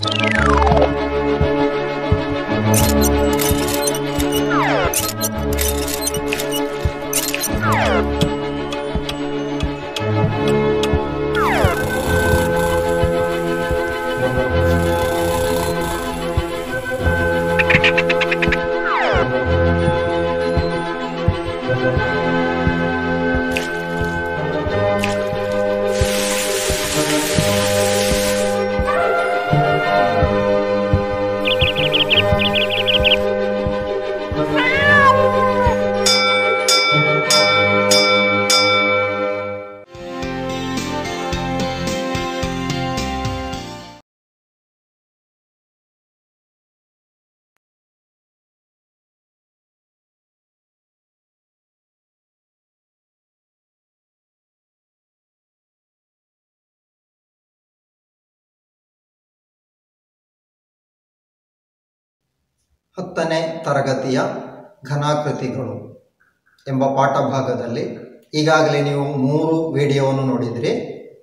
ಹತ್ತನೇ ತರಗತಿಯ ಘನಾಕೃತಿಗಳು ಎಂಬ ಪಾಠ ಭಾಗದಲ್ಲಿ ಈಗಾಗಲೇ ನೀವು ಮೂರು ವಿಡಿಯೋವನ್ನು ನೋಡಿದ್ರಿ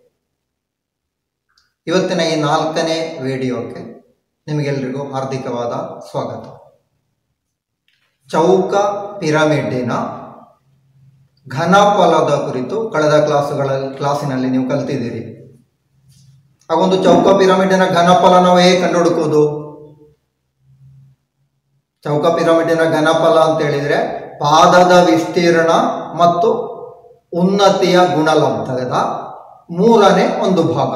ಇವತ್ತಿನ ಈ ನಾಲ್ಕನೇ ವಿಡಿಯೋಕ್ಕೆ ನಿಮಗೆಲ್ಲರಿಗೂ ಹಾರ್ದಿಕವಾದ ಸ್ವಾಗತ ಚೌಕ ಪಿರಮಿಡ್ಡಿನ ಘನಫಲದ ಕುರಿತು ಕಳೆದ ಕ್ಲಾಸುಗಳ ಕ್ಲಾಸಿನಲ್ಲಿ ನೀವು ಕಲ್ತಿದ್ದೀರಿ ಹಾಗೊಂದು ಚೌಕ ಪಿರಮಿಡ್ಡಿನ ಘನಫಲ ನಾವು ಹೇಗೆ ಕಂಡುಹುಡುಕೋದು ಚೌಕ ಪಿರಮಿಡಿನ ಘನಫಲ ಅಂತ ಹೇಳಿದ್ರೆ ಪಾದದ ವಿಸ್ತೀರ್ಣ ಮತ್ತು ಉನ್ನತಿಯ ಗುಣಲಬ್ಧದ ಮೂರನೇ ಒಂದು ಭಾಗ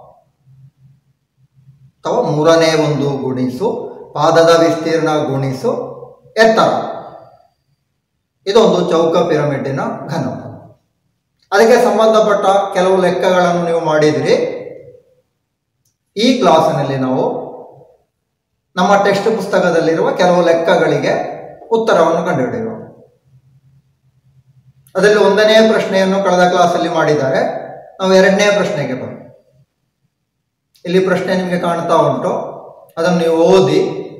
ಅಥವಾ ಮೂರನೇ ಒಂದು ಗುಣಿಸು ಪಾದದ ವಿಸ್ತೀರ್ಣ ಗುಣಿಸು ಎತ್ತರ ಇದೊಂದು ಚೌಕ ಪಿರಮಿಡ್ಡಿನ ಘನಫಲ ಅದಕ್ಕೆ ಸಂಬಂಧಪಟ್ಟ ಕೆಲವು ಲೆಕ್ಕಗಳನ್ನು ನೀವು ಮಾಡಿದಿರಿ ಈ ಕ್ಲಾಸಿನಲ್ಲಿ ನಾವು ನಮ್ಮ ಟೆಕ್ಸ್ಟ್ ಪುಸ್ತಕದಲ್ಲಿರುವ ಕೆಲವು ಲೆಕ್ಕಗಳಿಗೆ ಉತ್ತರವನ್ನು ಕಂಡುಹಿಡಿಯುವ ಅದರಲ್ಲಿ ಒಂದನೇ ಪ್ರಶ್ನೆಯನ್ನು ಕಳೆದ ಕ್ಲಾಸಲ್ಲಿ ಮಾಡಿದ್ದಾರೆ ನಾವು ಎರಡನೇ ಪ್ರಶ್ನೆಗೆ ಬರೋಣ ಇಲ್ಲಿ ಪ್ರಶ್ನೆ ನಿಮಗೆ ಕಾಣ್ತಾ ಉಂಟು ಅದನ್ನು ನೀವು ಓದಿ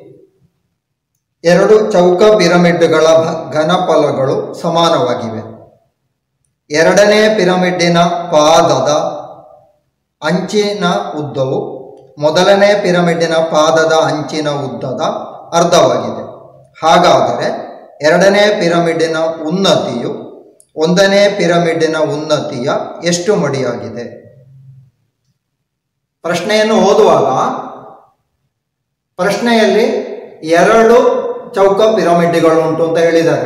ಎರಡು ಚೌಕ ಪಿರಮಿಡ್ಗಳ ಭ- ಘನಫಲಗಳು ಸಮಾನವಾಗಿವೆ ಎರಡನೇ ಪಿರಮಿಡ್ಡಿನ ಪಾದದ ಅಂಚಿನ ಉದ್ದವು ಮೊದಲನೇ ಪಿರಮಿಡ್ಡಿನ ಪಾದದ ಅಂಚಿನ ಉದ್ದದ ಅರ್ಧವಾಗಿದೆ ಹಾಗಾದರೆ ಎರಡನೇ ಪಿರಮಿಡ್ಡಿನ ಉನ್ನತಿಯು ಒಂದನೇ ಪಿರಮಿಡ್ಡಿನ ಉನ್ನತಿಯ ಎಷ್ಟು ಮಡಿಯಾಗಿದೆ ಪ್ರಶ್ನೆಯನ್ನು ಓದುವಾಗ ಪ್ರಶ್ನೆಯಲ್ಲಿ ಎರಡು ಚೌಕ ಪಿರಮಿಡ್ಗಳು ಉಂಟು ಅಂತ ಹೇಳಿದ್ದಾರೆ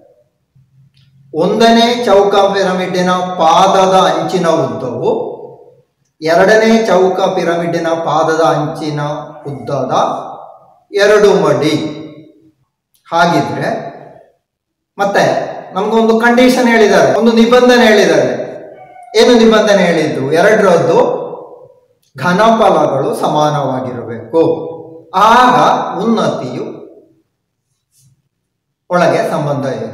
ಒಂದನೇ ಚೌಕ ಪಿರಮಿಡ್ಡಿನ ಪಾದದ ಅಂಚಿನ ಉದ್ದವು ಎರಡನೇ ಚೌಕ ಪಿರಮಿಡ್ಡಿನ ಪಾದದ ಅಂಚಿನ ಉದ್ದದ ಎರಡು ಮಡಿ ಹಾಗಿದ್ರೆ ಮತ್ತೆ ನಮಗೊಂದು ಕಂಡೀಷನ್ ಹೇಳಿದ್ದಾರೆ ಒಂದು ನಿಬಂಧನೆ ಹೇಳಿದ್ದಾರೆ ಏನು ನಿಬಂಧನೆ ಹೇಳಿದ್ದು ಎರಡರದ್ದು ಘನಫಲಗಳು ಸಮಾನವಾಗಿರಬೇಕು ಆಗ ಉನ್ನತಿಯು ಒಳಗೆ ಸಂಬಂಧ ಏನು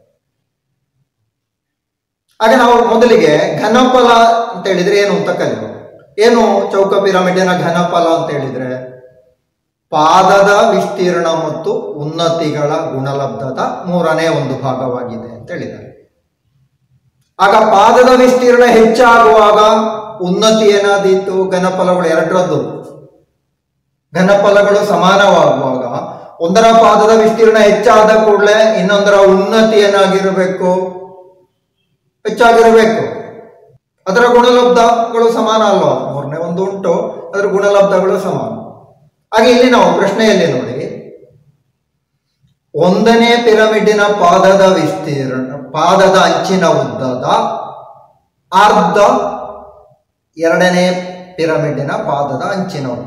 ಹಾಗೆ ನಾವು ಮೊದಲಿಗೆ ಘನಫಲ ಅಂತ ಹೇಳಿದ್ರೆ ಏನು ಅಂತ ಕಲಿಯುವ ಏನು ಚೌಕ ಪಿರಮಿಡಿನ ಘನಫಲ ಅಂತ ಹೇಳಿದ್ರೆ ಪಾದದ ವಿಸ್ತೀರ್ಣ ಮತ್ತು ಉನ್ನತಿಗಳ ಗುಣಲಬ್ಧದ ಮೂರನೇ ಒಂದು ಭಾಗವಾಗಿದೆ ಅಂತ ಹೇಳಿದ್ದಾರೆ ಆಗ ಪಾದದ ವಿಸ್ತೀರ್ಣ ಹೆಚ್ಚಾಗುವಾಗ ಉನ್ನತಿ ಏನಾದೀತು ಘನಫಲಗಳು ಎರಡರದ್ದು ಘನಫಲಗಳು ಸಮಾನವಾಗುವಾಗ ಒಂದರ ಪಾದದ ವಿಸ್ತೀರ್ಣ ಹೆಚ್ಚಾದ ಕೂಡಲೇ ಇನ್ನೊಂದರ ಉನ್ನತಿ ಏನಾಗಿರಬೇಕು ಹೆಚ್ಚಾಗಿರಬೇಕು ಅದರ ಗುಣಲಬ್ಧಗಳು ಸಮಾನ ಅಲ್ವಾ ಮೂರನೇ ಒಂದು ಉಂಟು ಅದರ ಗುಣಲಬ್ಧಗಳು ಸಮಾನ ಹಾಗೆ ಇಲ್ಲಿ ನಾವು ಪ್ರಶ್ನೆಯಲ್ಲಿ ನೋಡಿ ಒಂದನೇ ಪಿರಮಿಡ್ಡಿನ ಪಾದದ ವಿಸ್ತೀರ್ಣ ಪಾದದ ಅಂಚಿನ ಉದ್ದದ ಅರ್ಧ ಎರಡನೇ ಪಿರಮಿಡ್ಡಿನ ಪಾದದ ಅಂಚಿನ ಉದ್ದ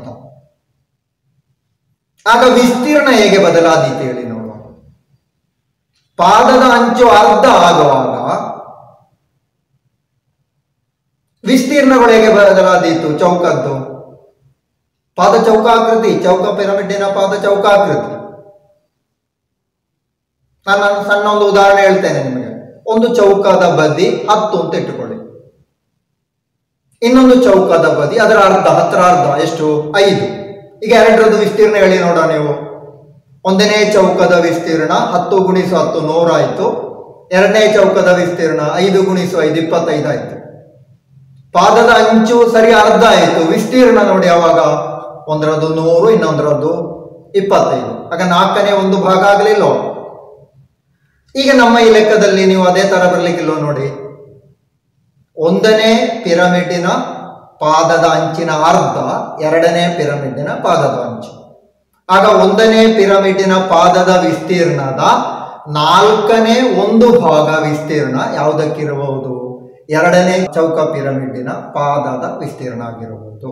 ಆಗ ವಿಸ್ತೀರ್ಣ ಹೇಗೆ ಬದಲಾದೀತು ಹೇಳಿ ನೋಡುವ ಪಾದದ ಅಂಚು ಅರ್ಧ ಆಗುವಾಗ ವಿಸ್ತೀರ್ಣಗಳು ಹೇಗೆ ಬದಲಾದೀತು ಚೌಕದ್ದು ಪಾದ ಚೌಕಾಕೃತಿ ಚೌಕ ಪಿರಮಿಡ್ಡಿನ ಪಾದ ಚೌಕಾಕೃತಿ ನಾನು ಸಣ್ಣ ಒಂದು ಉದಾಹರಣೆ ಹೇಳ್ತೇನೆ ನಿಮಗೆ ಒಂದು ಚೌಕದ ಬದಿ ಹತ್ತು ಅಂತ ಇಟ್ಟುಕೊಳ್ಳಿ ಇನ್ನೊಂದು ಚೌಕದ ಬದಿ ಅದರ ಅರ್ಧ ಹತ್ತರ ಅರ್ಧ ಎಷ್ಟು ಐದು ಈಗ ಎರಡರದ್ದು ವಿಸ್ತೀರ್ಣ ಹೇಳಿ ನೋಡ ನೀವು ಒಂದನೇ ಚೌಕದ ವಿಸ್ತೀರ್ಣ ಹತ್ತು ಗುಣಿಸು ಹತ್ತು ನೂರಾಯ್ತು ಎರಡನೇ ಚೌಕದ ವಿಸ್ತೀರ್ಣ ಐದು ಗುಣಿಸು ಐದು ಇಪ್ಪತ್ತೈದು ಆಯ್ತು ಪಾದದ ಅಂಚು ಸರಿ ಅರ್ಧ ಆಯ್ತು ವಿಸ್ತೀರ್ಣ ನೋಡಿ ಅವಾಗ ಒಂದರದ್ದು ನೂರು ಇನ್ನೊಂದರದ್ದು ಇಪ್ಪತ್ತೈದು ಆಗ ನಾಲ್ಕನೇ ಒಂದು ಭಾಗ ಆಗಲಿಲ್ಲ ಈಗ ನಮ್ಮ ಈ ಲೆಕ್ಕದಲ್ಲಿ ನೀವು ಅದೇ ತರ ಬರ್ಲಿಕ್ಕಿಲ್ವ ನೋಡಿ ಒಂದನೇ ಪಿರಮಿಡ್ಡಿನ ಪಾದದ ಅಂಚಿನ ಅರ್ಧ ಎರಡನೇ ಪಿರಮಿಡ್ಡಿನ ಪಾದದ ಅಂಚು ಆಗ ಒಂದನೇ ಪಿರಮಿಡ್ಡಿನ ಪಾದದ ವಿಸ್ತೀರ್ಣದ ನಾಲ್ಕನೇ ಒಂದು ಭಾಗ ವಿಸ್ತೀರ್ಣ ಯಾವುದಕ್ಕಿರಬಹುದು ಎರಡನೇ ಚೌಕ ಪಿರಮಿಡ್ಡಿನ ಪಾದದ ವಿಸ್ತೀರ್ಣ ಆಗಿರಬಹುದು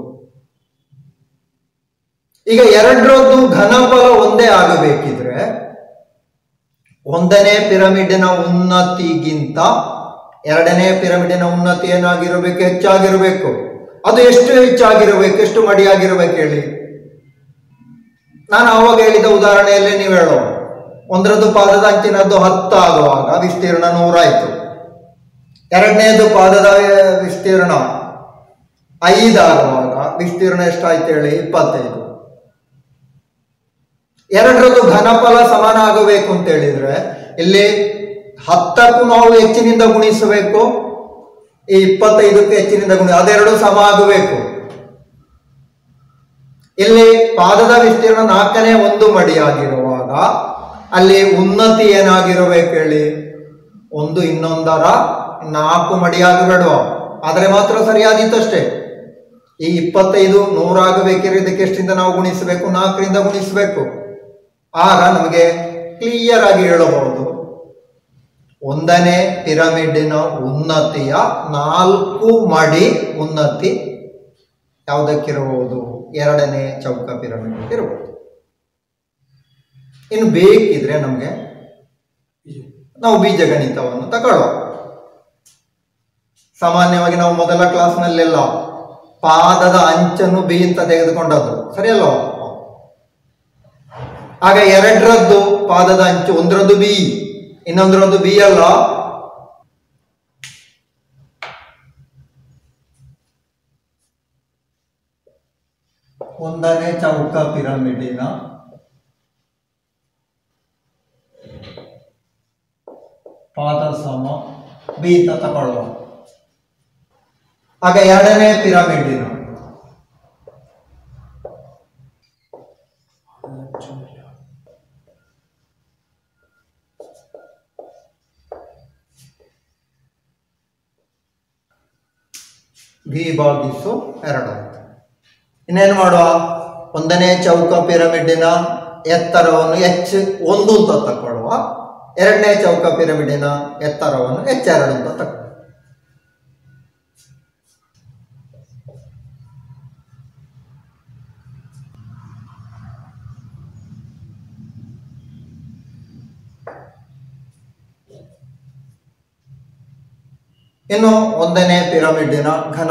ಈಗ ಎರಡರದ್ದು ಘನಫಲ ಒಂದೇ ಆಗಬೇಕಿದ್ರೆ ಒಂದನೇ ಪಿರಮಿಡ್ಡಿನ ಉನ್ನತಿಗಿಂತ ಎರಡನೇ ಪಿರಮಿಡ್ಡಿನ ಉನ್ನತಿ ಏನಾಗಿರಬೇಕು ಹೆಚ್ಚಾಗಿರಬೇಕು ಅದು ಎಷ್ಟು ಹೆಚ್ಚಾಗಿರಬೇಕು ಎಷ್ಟು ಮಡಿಯಾಗಿರ್ಬೇಕು ಹೇಳಿ ನಾನು ಆವಾಗ ಹೇಳಿದ ಉದಾಹರಣೆಯಲ್ಲಿ ನೀವು ಹೇಳೋ ಒಂದರದ್ದು ಪಾದದ ಅಂಚಿನದ್ದು ಹತ್ತು ಆಗುವಾಗ ವಿಸ್ತೀರ್ಣ ನೂರಾಯ್ತು ಎರಡನೇದು ಪಾದದ ವಿಸ್ತೀರ್ಣ ಐದಾಗುವಾಗ ವಿಸ್ತೀರ್ಣ ಎಷ್ಟಾಯ್ತು ಹೇಳಿ ಇಪ್ಪತ್ತೈದು ಎರಡರದ್ದು ಘನಫಲ ಸಮಾನ ಆಗಬೇಕು ಅಂತ ಹೇಳಿದ್ರೆ ಇಲ್ಲಿ ಹತ್ತಕ್ಕೂ ನಾವು ಹೆಚ್ಚಿನಿಂದ ಗುಣಿಸಬೇಕು ಈ ಇಪ್ಪತ್ತೈದಕ್ಕೆ ಹೆಚ್ಚಿನಿಂದ ಗುಣಿ ಅದೆರಡು ಸಮ ಆಗಬೇಕು ಇಲ್ಲಿ ಪಾದದ ವಿಸ್ತೀರ್ಣ ನಾಲ್ಕನೇ ಒಂದು ಮಡಿಯಾಗಿರುವಾಗ ಅಲ್ಲಿ ಉನ್ನತಿ ಏನಾಗಿರಬೇಕು ಹೇಳಿ ಒಂದು ಇನ್ನೊಂದರ ನಾಲ್ಕು ಮಡಿಯಾಗಬೇಡುವ ಆದರೆ ಮಾತ್ರ ಸರಿಯಾದೀತಷ್ಟೇ ಈ ಇಪ್ಪತ್ತೈದು ನೂರಾಗಬೇಕಿದ್ರೆ ಇದಕ್ಕೆ ಎಷ್ಟರಿಂದ ನಾವು ಗುಣಿಸಬೇಕು ನಾಲ್ಕರಿಂದ ಗುಣಿಸಬೇಕು ಆಗ ನಮಗೆ ಕ್ಲಿಯರ್ ಆಗಿ ಹೇಳಬಹುದು ಒಂದನೇ ಪಿರಮಿಡ್ಡಿನ ಉನ್ನತಿಯ ನಾಲ್ಕು ಮಡಿ ಉನ್ನತಿ ಯಾವುದಕ್ಕಿರಬಹುದು ಎರಡನೇ ಚೌಕ ಪಿರಮಿಡ್ ಇರಬಹುದು ಇನ್ನು ಬೇಕಿದ್ರೆ ನಮಗೆ ನಾವು ಬೀಜಗಣಿತವನ್ನು ತಗೊಳ್ಳುವ ಸಾಮಾನ್ಯವಾಗಿ ನಾವು ಮೊದಲ ಕ್ಲಾಸ್ನಲ್ಲೆಲ್ಲ ಪಾದದ ಅಂಚನ್ನು ಬಿ ಅಂತ ತೆಗೆದುಕೊಂಡದ್ದು ಸರಿಯಲ್ವ ಆಗ ಎರಡರದ್ದು ಪಾದದ ಅಂಚು ಒಂದರದ್ದು ಬಿ ಇನ್ನೊಂದರದ್ದು ಬಿ ಅಲ್ಲ ಒಂದನೇ ಚೌಕ ಪಿರಮಿಡಿನ ಪಾದ ಸಮ ಬಿ ಅಂತ ತಗೊಳ್ಳುವ ಆಗ ಎರಡನೇ ಪಿರಮಿಡಿನ ವಿ ಭಾಗಿಸು ಎರಡು ಇನ್ನೇನು ಮಾಡುವ ಒಂದನೇ ಚೌಕ ಪಿರಮಿಡ್ಡಿನ ಎತ್ತರವನ್ನು ಎಚ್ ಒಂದು ಅಂತ ತಕೊಳ್ಳುವ ಎರಡನೇ ಚೌಕ ಪಿರಮಿಡ್ಡಿನ ಎತ್ತರವನ್ನು ಎಚ್ ಎರಡು ಅಂತ ತಕೊಳ್ಳುವ ಇನ್ನು ಒಂದನೇ ಪಿರಮಿಡ್ಡಿನ ಘನ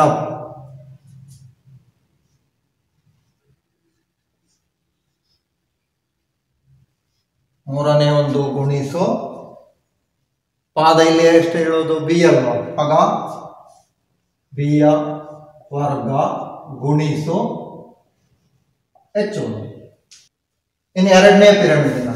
ಮೂರನೇ ಒಂದು ಗುಣಿಸು ಪಾದ ಇಲ್ಲಿ ಎಷ್ಟು ಹೇಳೋದು ಬಿ ಅಲ್ವಾ ಆಗ ಬಿಯ ವರ್ಗ ಗುಣಿಸು ಹೆಚ್ಚು ಇನ್ನು ಎರಡನೇ ಪಿರಮಿಡಿನ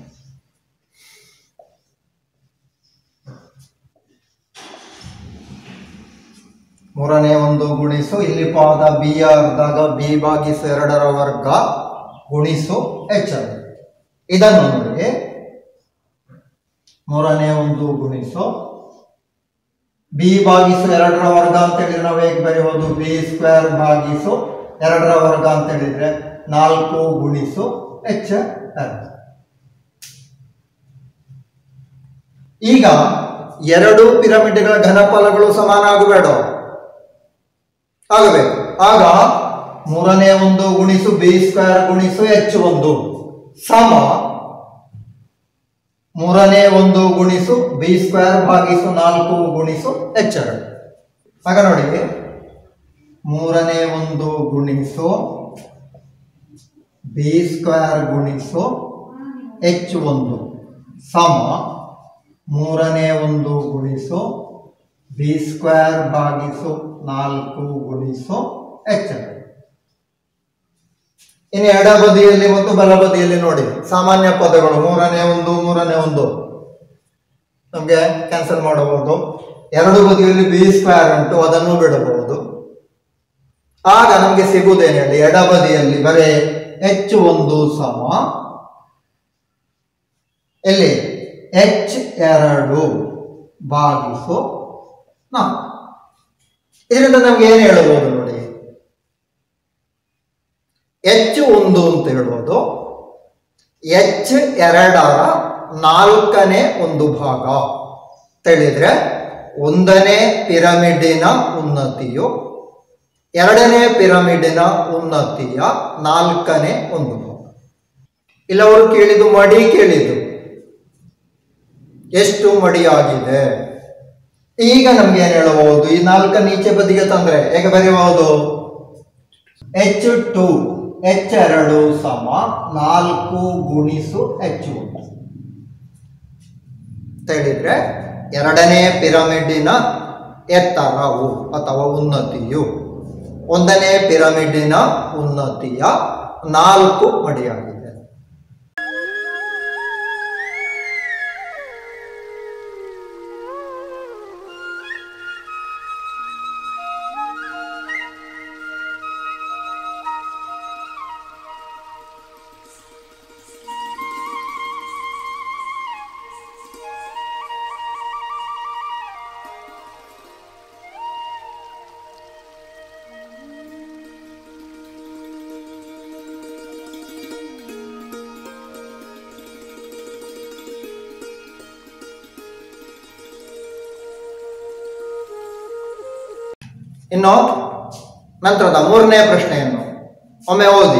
ಮೂರನೇ ಒಂದು ಗುಣಿಸು ಇಲ್ಲಿ ಪಾದ ಬಿ ಆದಾಗ ಬಿ ಭಾಗಿಸು ಎರಡರ ವರ್ಗ ಗುಣಿಸು ಎಚ್ ಇದನ್ನು ನೋಡಿ ಮೂರನೇ ಒಂದು ಗುಣಿಸು ಬಿ ಭಾಗಿಸು ಎರಡರ ವರ್ಗ ಅಂತ ಹೇಳಿದ್ರೆ ನಾವು ಹೇಗೆ ಬರೆಯಬಹುದು ಬಿ ಸ್ಕ್ವೇರ್ ಭಾಗಿಸು ಎರಡರ ವರ್ಗ ಅಂತ ಹೇಳಿದ್ರೆ ನಾಲ್ಕು ಗುಣಿಸು ಎಚ್ ಎರಡು ಈಗ ಎರಡು ಪಿರಮಿಡ್ಗಳ ಘನಫಲಗಳು ಸಮಾನ ಆಗಬೇಡ ಆಗಬೇಕು ಆಗ ಮೂರನೇ ಒಂದು ಗುಣಿಸು ಬಿ ಸ್ಕ್ವೇರ್ ಗುಣಿಸು ಎಚ್ ಒಂದು ಸಮ ಮೂರನೇ ಒಂದು ಗುಣಿಸು ಬಿ ಸ್ಕ್ವೇರ್ ಭಾಗಿಸು ನಾಲ್ಕು ಗುಣಿಸು ಎಚ್ ಎರಡು ಆಗ ನೋಡಿ ಮೂರನೇ ಒಂದು ಗುಣಿಸು ಬಿ ಸ್ಕ್ವೇರ್ ಗುಣಿಸು ಎಚ್ ಒಂದು ಸಮ ಮೂರನೇ ಒಂದು ಗುಣಿಸು ಬಿ ಸ್ಕ್ವೇರ್ ಭಾಗಿಸು ನಾಲ್ಕು ಗುಣಿಸು ಎಚ್ ಇನ್ನು ಎಡ ಬದಿಯಲ್ಲಿ ಮತ್ತು ಬಲ ಬದಿಯಲ್ಲಿ ನೋಡಿ ಸಾಮಾನ್ಯ ಪದಗಳು ಮೂರನೇ ಒಂದು ಮೂರನೇ ಒಂದು ನಮಗೆ ಕ್ಯಾನ್ಸಲ್ ಮಾಡಬಹುದು ಎರಡು ಬದಿಯಲ್ಲಿ ಬಿ ಸ್ಕ್ವೇರ್ ಉಂಟು ಅದನ್ನು ಬಿಡಬಹುದು ಆಗ ನಮಗೆ ಸಿಗುವುದೇನು ಹೇಳಿ ಎಡಬದಿಯಲ್ಲಿ ಬರೇ ಎಚ್ ಒಂದು ಸಮ ಎಲ್ಲಿ ಎಚ್ ಎರಡು ಭಾಗಿಸು ನಾಲ್ಕು ಇದರಿಂದ ನಮ್ಗೆ ಏನು ಹೇಳ್ಬೋದು ನೋಡಿ ಎಚ್ ಒಂದು ಅಂತ ಹೇಳ್ಬೋದು ಎಚ್ ಎರಡರ ನಾಲ್ಕನೇ ಒಂದು ಭಾಗ ತಿಳಿದ್ರೆ ಒಂದನೇ ಪಿರಮಿಡಿನ ಉನ್ನತಿಯು ಎರಡನೇ ಪಿರಮಿಡಿನ ಉನ್ನತಿಯ ನಾಲ್ಕನೇ ಒಂದು ಭಾಗ ಇಲ್ಲ ಅವರು ಕೇಳಿದ್ದು ಮಡಿ ಕೇಳಿದ್ದು ಎಷ್ಟು ಮಡಿಯಾಗಿದೆ ಈಗ ನಮ್ಗೆ ಏನ್ ಹೇಳಬಹುದು ಈ ನಾಲ್ಕನ್ನು ಈಚೆ ಬದಿಗೆ ತಂದ್ರೆ ಹೇಗೆ ಬರೆಯಬಹುದು ಎಚ್ ಟು ಎಚ್ ಎರಡು ಸಮ ನಾಲ್ಕು ಗುಣಿಸು ಎಚ್ ಒಂದು ಅಂತ ಹೇಳಿದ್ರೆ ಎರಡನೇ ಪಿರಮಿಡಿನ ಎತ್ತರವು ಅಥವಾ ಉನ್ನತಿಯು ಒಂದನೇ ಪಿರಮಿಡಿನ ಉನ್ನತಿಯ ನಾಲ್ಕು ಮಡಿಯಾಗಿದೆ ಇನ್ನು ನಂತರದ ಮೂರನೇ ಪ್ರಶ್ನೆಯನ್ನು ಒಮ್ಮೆ ಓದಿ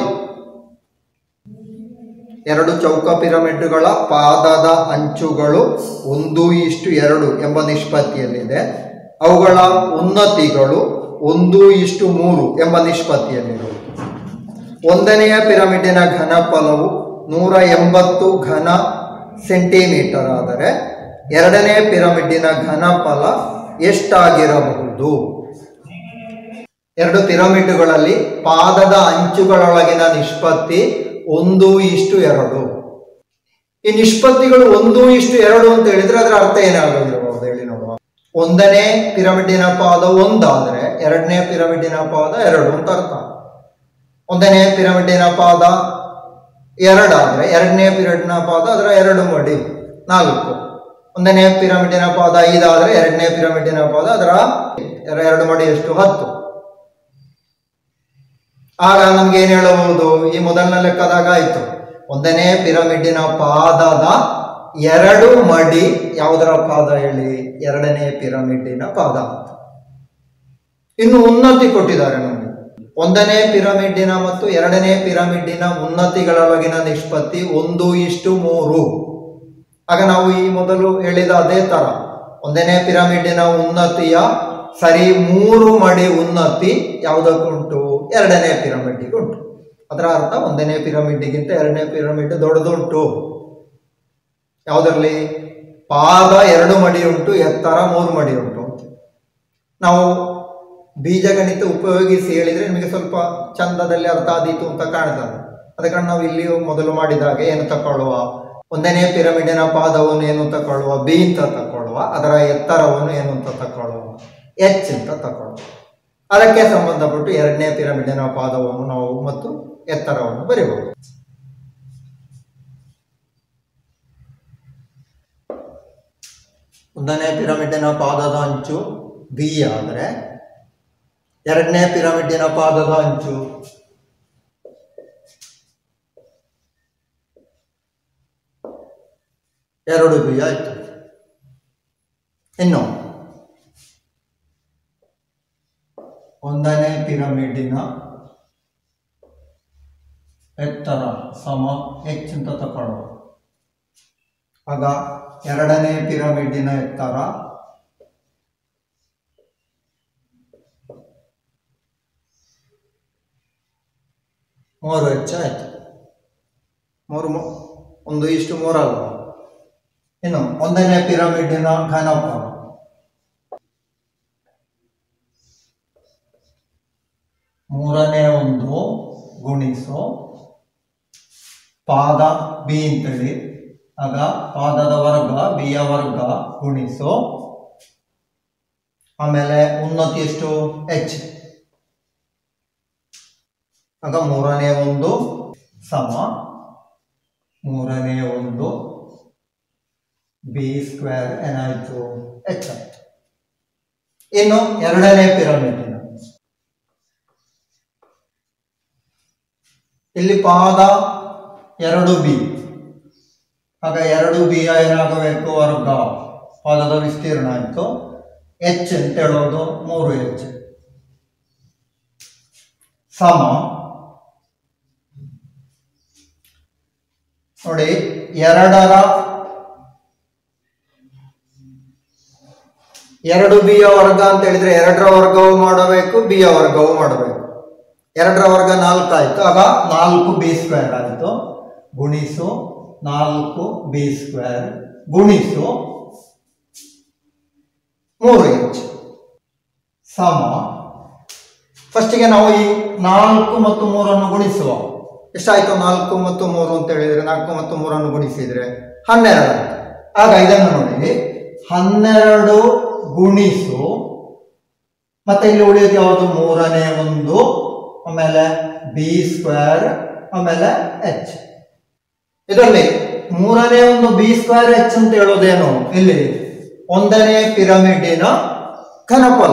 ಎರಡು ಚೌಕ ಪಿರಮಿಡ್ಗಳ ಪಾದದ ಅಂಚುಗಳು ಒಂದು ಇಷ್ಟು ಎರಡು ಎಂಬ ನಿಷ್ಪತ್ತಿಯಲ್ಲಿದೆ ಅವುಗಳ ಉನ್ನತಿಗಳು ಒಂದು ಇಷ್ಟು ಮೂರು ಎಂಬ ನಿಷ್ಪತ್ತಿಯಲ್ಲಿರುವುದು ಒಂದನೆಯ ಪಿರಮಿಡಿನ ಘನಫಲವು ನೂರ ಎಂಬತ್ತು ಘನ ಸೆಂಟಿಮೀಟರ್ ಆದರೆ ಎರಡನೇ ಪಿರಮಿಡಿನ ಘನಫಲ ಎಷ್ಟಾಗಿರಬಹುದು ಎರಡು ಪಿರಮಿಡ್ಗಳಲ್ಲಿ ಪಾದದ ಅಂಚುಗಳೊಳಗಿನ ನಿಷ್ಪತ್ತಿ ಒಂದು ಇಷ್ಟು ಎರಡು ಈ ನಿಷ್ಪತ್ತಿಗಳು ಒಂದು ಇಷ್ಟು ಎರಡು ಅಂತ ಹೇಳಿದ್ರೆ ಅದರ ಅರ್ಥ ಏನಾಗಿರಬಹುದು ಹೇಳಿ ನೋಡುವ ಒಂದನೇ ಪಿರಮಿಡಿನ ಪಾದ ಒಂದಾದ್ರೆ ಎರಡನೇ ಪಿರಮಿಡಿನ ಪಾದ ಎರಡು ಅಂತ ಅರ್ಥ ಒಂದನೇ ಪಿರಮಿಡಿನ ಪಾದ ಎರಡಾದ್ರೆ ಎರಡನೇ ಪಿರಮಿಡಿನ ಪಾದ ಅದರ ಎರಡು ಮಡಿ ನಾಲ್ಕು ಒಂದನೇ ಪಿರಮಿಡಿನ ಪಾದ ಐದಾದ್ರೆ ಎರಡನೇ ಪಿರಮಿಡಿನ ಪಾದ ಅದರ ಎರಡು ಮಡಿ ಎಷ್ಟು ಹತ್ತು ಆಗ ನಮ್ಗೆ ಏನ್ ಹೇಳಬಹುದು ಈ ಮೊದಲನೇ ಲೆಕ್ಕದಾಗ ಆಯ್ತು ಒಂದನೇ ಪಿರಮಿಡಿನ ಪಾದದ ಎರಡು ಮಡಿ ಯಾವುದರ ಪಾದ ಹೇಳಿ ಎರಡನೇ ಪಿರಮಿಡಿನ ಪಾದ ಅಂತ ಇನ್ನು ಉನ್ನತಿ ಕೊಟ್ಟಿದ್ದಾರೆ ನಮಗೆ ಒಂದನೇ ಪಿರಮಿಡಿನ ಮತ್ತು ಎರಡನೇ ಪಿರಮಿಡಿನ ಉನ್ನತಿಗಳೊಳಗಿನ ನಿಷ್ಪತ್ತಿ ಒಂದು ಇಷ್ಟು ಮೂರು ಆಗ ನಾವು ಈ ಮೊದಲು ಹೇಳಿದ ಅದೇ ತರ ಒಂದನೇ ಪಿರಮಿಡಿನ ಉನ್ನತಿಯ ಸರಿ ಮೂರು ಮಡಿ ಉನ್ನತಿ ಯಾವುದಕ್ಕುಂಟು ಎರಡನೇ ಪಿರಮಿಡ್ಗೆ ಉಂಟು ಅದರ ಅರ್ಥ ಒಂದನೇ ಪಿರಮಿಡ್ಗಿಂತ ಎರಡನೇ ಪಿರಮಿಡ್ ದೊಡ್ಡದುಂಟು ಯಾವುದರಲ್ಲಿ ಪಾದ ಎರಡು ಮಡಿ ಉಂಟು ಎತ್ತರ ಮೂರು ಮಡಿ ಉಂಟು ನಾವು ಬೀಜಗಣಿತ ಉಪಯೋಗಿಸಿ ಹೇಳಿದ್ರೆ ನಿಮಗೆ ಸ್ವಲ್ಪ ಚಂದದಲ್ಲಿ ಅರ್ಥ ಆದೀತು ಅಂತ ಕಾಣ್ತದೆ ಅದಕ್ಕೆ ನಾವು ಇಲ್ಲಿ ಮೊದಲು ಮಾಡಿದಾಗ ಏನು ತಕೊಳ್ಳುವ ಒಂದನೇ ಪಿರಮಿಡಿನ ಪಾದವನ್ನು ಏನು ತಕೊಳ್ಳುವ ಬಿ ಅಂತ ತಕೊಳ್ಳುವ ಅದರ ಎತ್ತರವನ್ನು ಏನು ಅಂತ ತಕೊಳ್ಳುವ ಎಚ್ ಅಂತ ತಕೊಳ್ಳುವ ಅದಕ್ಕೆ ಸಂಬಂಧಪಟ್ಟು ಎರಡನೇ ಪಿರಮಿಡಿನ ಪಾದವನ್ನು ನಾವು ಮತ್ತು ಎತ್ತರವನ್ನು ಬರೆಯಬಹುದು ಒಂದನೇ ಪಿರಮಿಡಿನ ಪಾದದ ಅಂಚು ಬಿ ಆದರೆ ಎರಡನೇ ಪಿರಮಿಡಿನ ಪಾದದ ಅಂಚು ಎರಡು ಬಿ ಆಯ್ತು ಇನ್ನು ಒಂದನೇ ಪಿರಮಿಡಿನ ಎತ್ತರ ಸಮ ಎಚ್ ಅಂತ ತಗೊಳ್ಳುವ ಆಗ ಎರಡನೇ ಪಿರಮಿಡಿನ ಎತ್ತರ ಮೂರು ಹೆಚ್ಚು ಆಯ್ತು ಮೂರು ಮೂ- ಒಂದು ಇಷ್ಟು ಮೂರಲ್ವ ಇನ್ನು ಒಂದನೇ ಪಿರಮಿಡಿನ ಘನಫಲ ಮೂರನೇ ಒಂದು ಗುಣಿಸು ಪಾದ ಬಿ ಅಂತೇಳಿ ಆಗ ಪಾದದ ವರ್ಗ ಬಿಯ ವರ್ಗ ಗುಣಿಸು ಆಮೇಲೆ ಉನ್ನತಿ ಎಷ್ಟು ಎಚ್ ಆಗ ಮೂರನೇ ಒಂದು ಸಮ ಮೂರನೇ ಒಂದು ಬಿ ಸ್ಕ್ವೇರ್ ಏನಾಯ್ತು ಎಚ್ ಆಯ್ತು ಇನ್ನು ಎರಡನೇ ಪಿರಮಿಡಿನ ಇಲ್ಲಿ ಪಾದ ಎರಡು ಬಿ ಆಗ ಎರಡು ಬಿ ಏನಾಗಬೇಕು ವರ್ಗ ಪಾದದ ವಿಸ್ತೀರ್ಣ ಆಯಿತು ಎಚ್ ಅಂತ ಹೇಳೋದು ಮೂರು ಎಚ್ ಸಮ ನೋಡಿ ಎರಡರ ಎರಡು ಬಿಯ ವರ್ಗ ಅಂತ ಹೇಳಿದ್ರೆ ಎರಡರ ವರ್ಗವು ಮಾಡಬೇಕು ಬಿಯ ವರ್ಗವು ಮಾಡಬೇಕು ಎರಡರ ವರ್ಗ ನಾಲ್ಕು ಆಯ್ತು ಆಗ ನಾಲ್ಕು ಬಿ ಸ್ಕ್ವೇರ್ ಆಯಿತು ಗುಣಿಸು ನಾಲ್ಕು ಬಿ ಸ್ಕ್ವೇರ್ ಗುಣಿಸು ಮೂರು ಎಚ್ ಸಮ ಫಸ್ಟಿಗೆ ನಾವು ಈ ನಾಲ್ಕು ಮತ್ತು ಮೂರನ್ನು ಗುಣಿಸುವ ಎಷ್ಟಾಯ್ತು ನಾಲ್ಕು ಮತ್ತು ಮೂರು ಅಂತ ಹೇಳಿದ್ರೆ ನಾಲ್ಕು ಮತ್ತು ಮೂರನ್ನು ಗುಣಿಸಿದ್ರೆ ಹನ್ನೆರಡು ಆಯ್ತು ಆಗ ಇದನ್ನು ನೋಡಿ ಹನ್ನೆರಡು ಗುಣಿಸು ಮತ್ತೆ ಇಲ್ಲಿ ಉಳಿಯೋದು ಯಾವುದು ಮೂರನೇ ಒಂದು ಆಮೇಲೆ ಬಿ ಸ್ಕ್ವೇರ್ ಆಮೇಲೆ ಎಚ್ ಇದರಲ್ಲಿ ಮೂರನೇ ಒಂದು ಬಿ ಸ್ಕ್ವೇರ್ ಎಚ್ ಅಂತ ಹೇಳೋದೇನು ಇಲ್ಲಿ ಒಂದನೇ ಪಿರಮಿಡಿನ ಘನಫಲ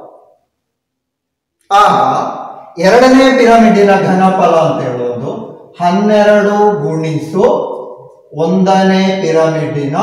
ಆಗ ಎರಡನೇ ಪಿರಮಿಡಿನ ಘನಫಲ ಅಂತ ಹೇಳೋದು ಹನ್ನೆರಡು ಗುಣಿಸು ಒಂದನೇ ಪಿರಮಿಡಿನ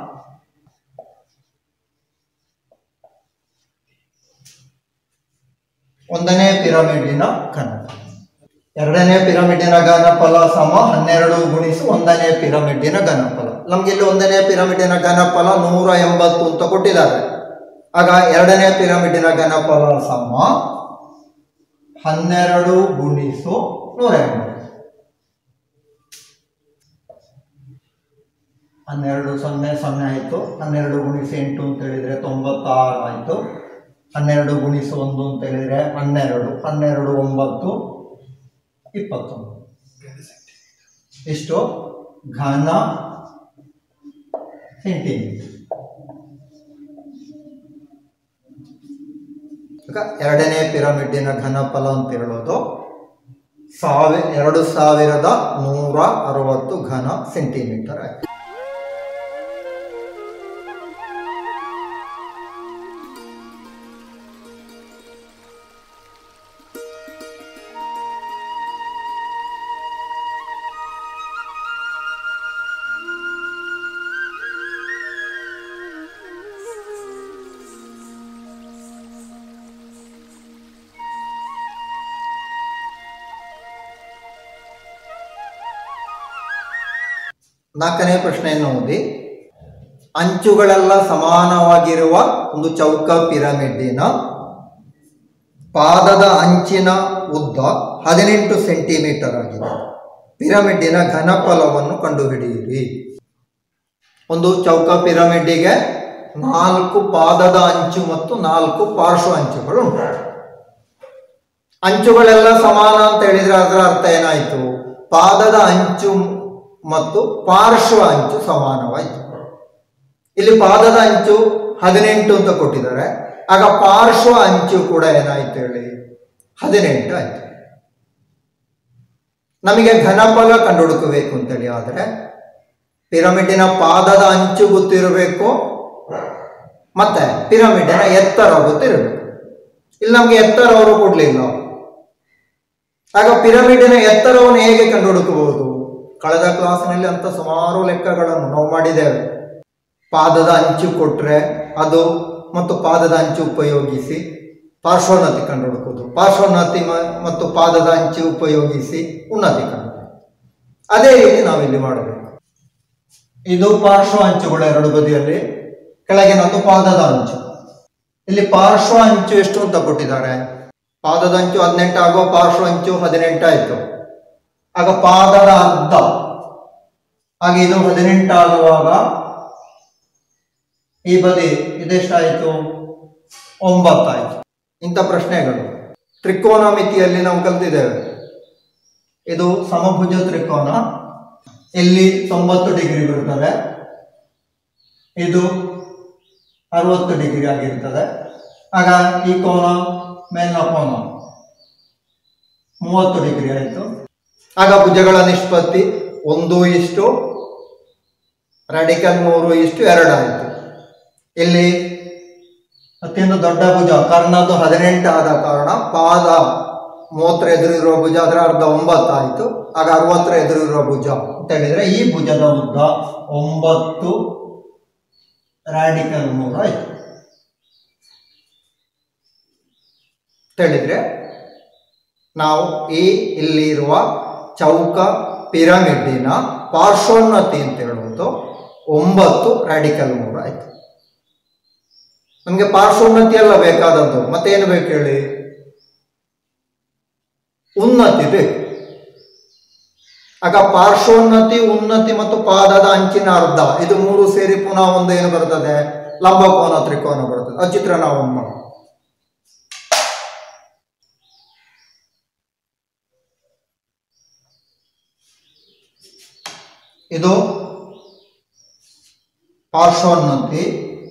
ಒಂದನೇ ಪಿರಮಿಡಿನ ಘನಫಲ ಎರಡನೇ ಪಿರಮಿಡಿನ ಘನಫಲ ಸಮ ಹನ್ನೆರಡು ಗುಣಿಸು ಒಂದನೇ ಪಿರಮಿಡಿನ ಘನಫಲ ನಮ್ಗೆ ಇಲ್ಲಿ ಒಂದನೇ ಪಿರಮಿಡಿನ ಘನಫಲ ನೂರ ಎಂಬತ್ತು ಅಂತ ಕೊಟ್ಟಿದ್ದಾರೆ ಆಗ ಎರಡನೇ ಪಿರಮಿಡಿನ ಘನಫಲ ಸಮ ಹನ್ನೆರಡು ಗುಣಿಸು ನೂರ ಎಂಬತ್ತು ಹನ್ನೆರಡು ಸೊನ್ನೆ ಸೊನ್ನೆ ಆಯಿತು ಹನ್ನೆರಡು ಗುಣಿಸಿ ಎಂಟು ಅಂತ ಹೇಳಿದ್ರೆ ತೊಂಬತ್ತಾರು ಆಯಿತು ಹನ್ನೆರಡು ಗುಣಿಸು ಒಂದು ಅಂತ ಹೇಳಿದ್ರೆ ಹನ್ನೆರಡು ಹನ್ನೆರಡು ಒಂಬತ್ತು ಇಪ್ಪತ್ತೊಂದು ಇಷ್ಟು ಘನ ಸೆಂಟಿಮೀಟರ್ ಈಗ ಎರಡನೇ ಪಿರಮಿಡ್ಡಿನ ಘನಫಲ ಅಂತ ಹೇಳೋದು ಸಾವಿ ಎರಡು ಸಾವಿರದ ನೂರ ಅರವತ್ತು ಘನ ಸೆಂಟಿಮೀಟರ್ ಆಯ್ತು ನಾಲ್ಕನೇ ಪ್ರಶ್ನೆಯನ್ನು ಓದಿ ಅಂಚುಗಳೆಲ್ಲ ಸಮಾನವಾಗಿರುವ ಒಂದು ಚೌಕ ಪಿರಮಿಡ್ಡಿನ ಪಾದದ ಅಂಚಿನ ಉದ್ದ ಹದಿನೆಂಟು ಸೆಂಟಿಮೀಟರ್ ಆಗಿದೆ ಪಿರಮಿಡ್ಡಿನ ಘನಫಲವನ್ನು ಕಂಡುಹಿಡಿಯಿರಿ ಒಂದು ಚೌಕ ಪಿರಮಿಡ್ಡಿಗೆ ನಾಲ್ಕು ಪಾದದ ಅಂಚು ಮತ್ತು ನಾಲ್ಕು ಪಾರ್ಶ್ವ ಅಂಚುಗಳು ಉಂಟು ಅಂಚುಗಳೆಲ್ಲ ಸಮಾನ ಅಂತ ಹೇಳಿದ್ರೆ ಅದರ ಅರ್ಥ ಏನಾಯಿತು ಪಾದದ ಅಂಚು ಮತ್ತು ಪಾರ್ಶ್ವ ಅಂಚು ಸಮಾನವಾಯಿತು ಇಲ್ಲಿ ಪಾದದ ಅಂಚು ಹದಿನೆಂಟು ಅಂತ ಕೊಟ್ಟಿದ್ದಾರೆ ಆಗ ಪಾರ್ಶ್ವ ಅಂಚು ಕೂಡ ಏನಾಯ್ತು ಹೇಳಿ ಹದಿನೆಂಟು ಆಯ್ತು ನಮಗೆ ಘನಫಲ ಕಂಡುಹುಡುಕಬೇಕು ಅಂತೇಳಿ ಆದರೆ ಪಿರಮಿಡಿನ ಪಾದದ ಅಂಚು ಗೊತ್ತಿರಬೇಕು ಮತ್ತೆ ಪಿರಮಿಡಿನ ಎತ್ತರ ಗೊತ್ತಿರಬೇಕು ಇಲ್ಲಿ ನಮಗೆ ಎತ್ತರ ಅವರು ಕೊಡ್ಲಿಲ್ಲ ಆಗ ಪಿರಮಿಡಿನ ಎತ್ತರವನ್ನು ಹೇಗೆ ಕಂಡುಹುಡುಕಬಹುದು ಕಳೆದ ಕ್ಲಾಸ್ನಲ್ಲಿ ಅಂತ ಸುಮಾರು ಲೆಕ್ಕಗಳನ್ನು ನಾವು ಮಾಡಿದ್ದೇವೆ ಪಾದದ ಅಂಚು ಕೊಟ್ರೆ ಅದು ಮತ್ತು ಪಾದದ ಅಂಚು ಉಪಯೋಗಿಸಿ ಪಾರ್ಶ್ವೋನ್ನತಿ ಕಂಡುಹುಡುಕುವುದು ಪಾರ್ಶ್ವೋನ್ನತಿ ಮ- ಮತ್ತು ಪಾದದ ಅಂಚು ಉಪಯೋಗಿಸಿ ಉನ್ನತಿ ಕಂಡುಹುಡುಕುವುದು ಅದೇ ರೀತಿ ನಾವಿಲ್ಲಿ ಮಾಡಬೇಕು ಇದು ಪಾರ್ಶ್ವ ಅಂಚುಗಳು ಎರಡು ಬದಿಯಲ್ಲಿ ಕೆಳಗಿನದ್ದು ಪಾದದ ಅಂಚು ಇಲ್ಲಿ ಪಾರ್ಶ್ವ ಅಂಚು ಎಷ್ಟು ಅಂತ ಕೊಟ್ಟಿದ್ದಾರೆ ಪಾದದ ಅಂಚು ಹದಿನೆಂಟು ಆಗುವ ಪಾರ್ಶ್ವ ಅಂಚು ಹದಿನೆಂಟು ಆಯಿತು ಆಗ ಪಾದದ ಅರ್ಧ ಹಾಗೆ ಇದು ಹದಿನೆಂಟು ಆಗುವಾಗ ಈ ಬದಿ ಇದೆಷ್ಟಾಯಿತು ಒಂಬತ್ತಾಯಿತು ಇಂಥ ಪ್ರಶ್ನೆಗಳು ತ್ರಿಕೋನ ಮಿತಿಯಲ್ಲಿ ನಾವು ಕಲ್ತಿದ್ದೇವೆ ಇದು ಸಮಭುಜ ತ್ರಿಕೋನ ಇಲ್ಲಿ ತೊಂಬತ್ತು ಡಿಗ್ರಿ ಬರ್ತದೆ ಇದು ಅರವತ್ತು ಡಿಗ್ರಿ ಆಗಿರ್ತದೆ ಆಗ ಈ ಕೋನ ಮೇಲಿನ ಕೋನ ಮೂವತ್ತು ಡಿಗ್ರಿ ಆಯಿತು ಆಗ ಭುಜಗಳ ನಿಷ್ಪತ್ತಿ ಒಂದು ಇಷ್ಟು ರಾಡಿಕಲ್ ಮೂರು ಇಷ್ಟು ಎರಡು ಆಯಿತು ಇಲ್ಲಿ ಅತ್ಯಂತ ದೊಡ್ಡ ಭುಜ ಕರ್ಣದ್ದು ಹದಿನೆಂಟು ಆದ ಕಾರಣ ಪಾದ ಮೂವತ್ತರ ಎದುರಿರುವ ಭುಜ ಅದರ ಅರ್ಧ ಒಂಬತ್ತಾಯಿತು ಆಗ ಅರವತ್ತರ ಎದುರಿರುವ ಭುಜ ಅಂತ ಹೇಳಿದ್ರೆ ಈ ಭುಜದ ಉದ್ದ ಒಂಬತ್ತು ರಾಡಿಕಲ್ ಮೂರು ಆಯಿತು ಅಂತ ಹೇಳಿದ್ರೆ ನಾವು ಈ ಇಲ್ಲಿರುವ ಚೌಕ ಪಿರಮಿಡ್ಡಿನ ಪಾರ್ಶ್ವೋನ್ನತಿ ಅಂತ ಹೇಳುವುದು ಒಂಬತ್ತು ರಾಡಿಕಲ್ ಮೂರು ಆಯ್ತು ನಮಗೆ ಪಾರ್ಶ್ವೋನ್ನತಿ ಎಲ್ಲ ಬೇಕಾದದ್ದು ಮತ್ತೇನು ಬೇಕು ಹೇಳಿ ಉನ್ನತಿ ಬೇಕು ಆಗ ಪಾರ್ಶ್ವೋನ್ನತಿ ಉನ್ನತಿ ಮತ್ತು ಪಾದದ ಅಂಚಿನ ಅರ್ಧ ಇದು ಮೂರು ಸೇರಿ ಪುನಃ ಒಂದು ಏನು ಬರ್ತದೆ ಲಂಬಕೋನ ತ್ರಿಕೋನ ಬರ್ತದೆ ಆ ಚಿತ್ರ ನಾವು ಒಂದು ಮಾಡೋಣ ಇದು ಪಾರ್ಶ್ವೋನ್ನತಿ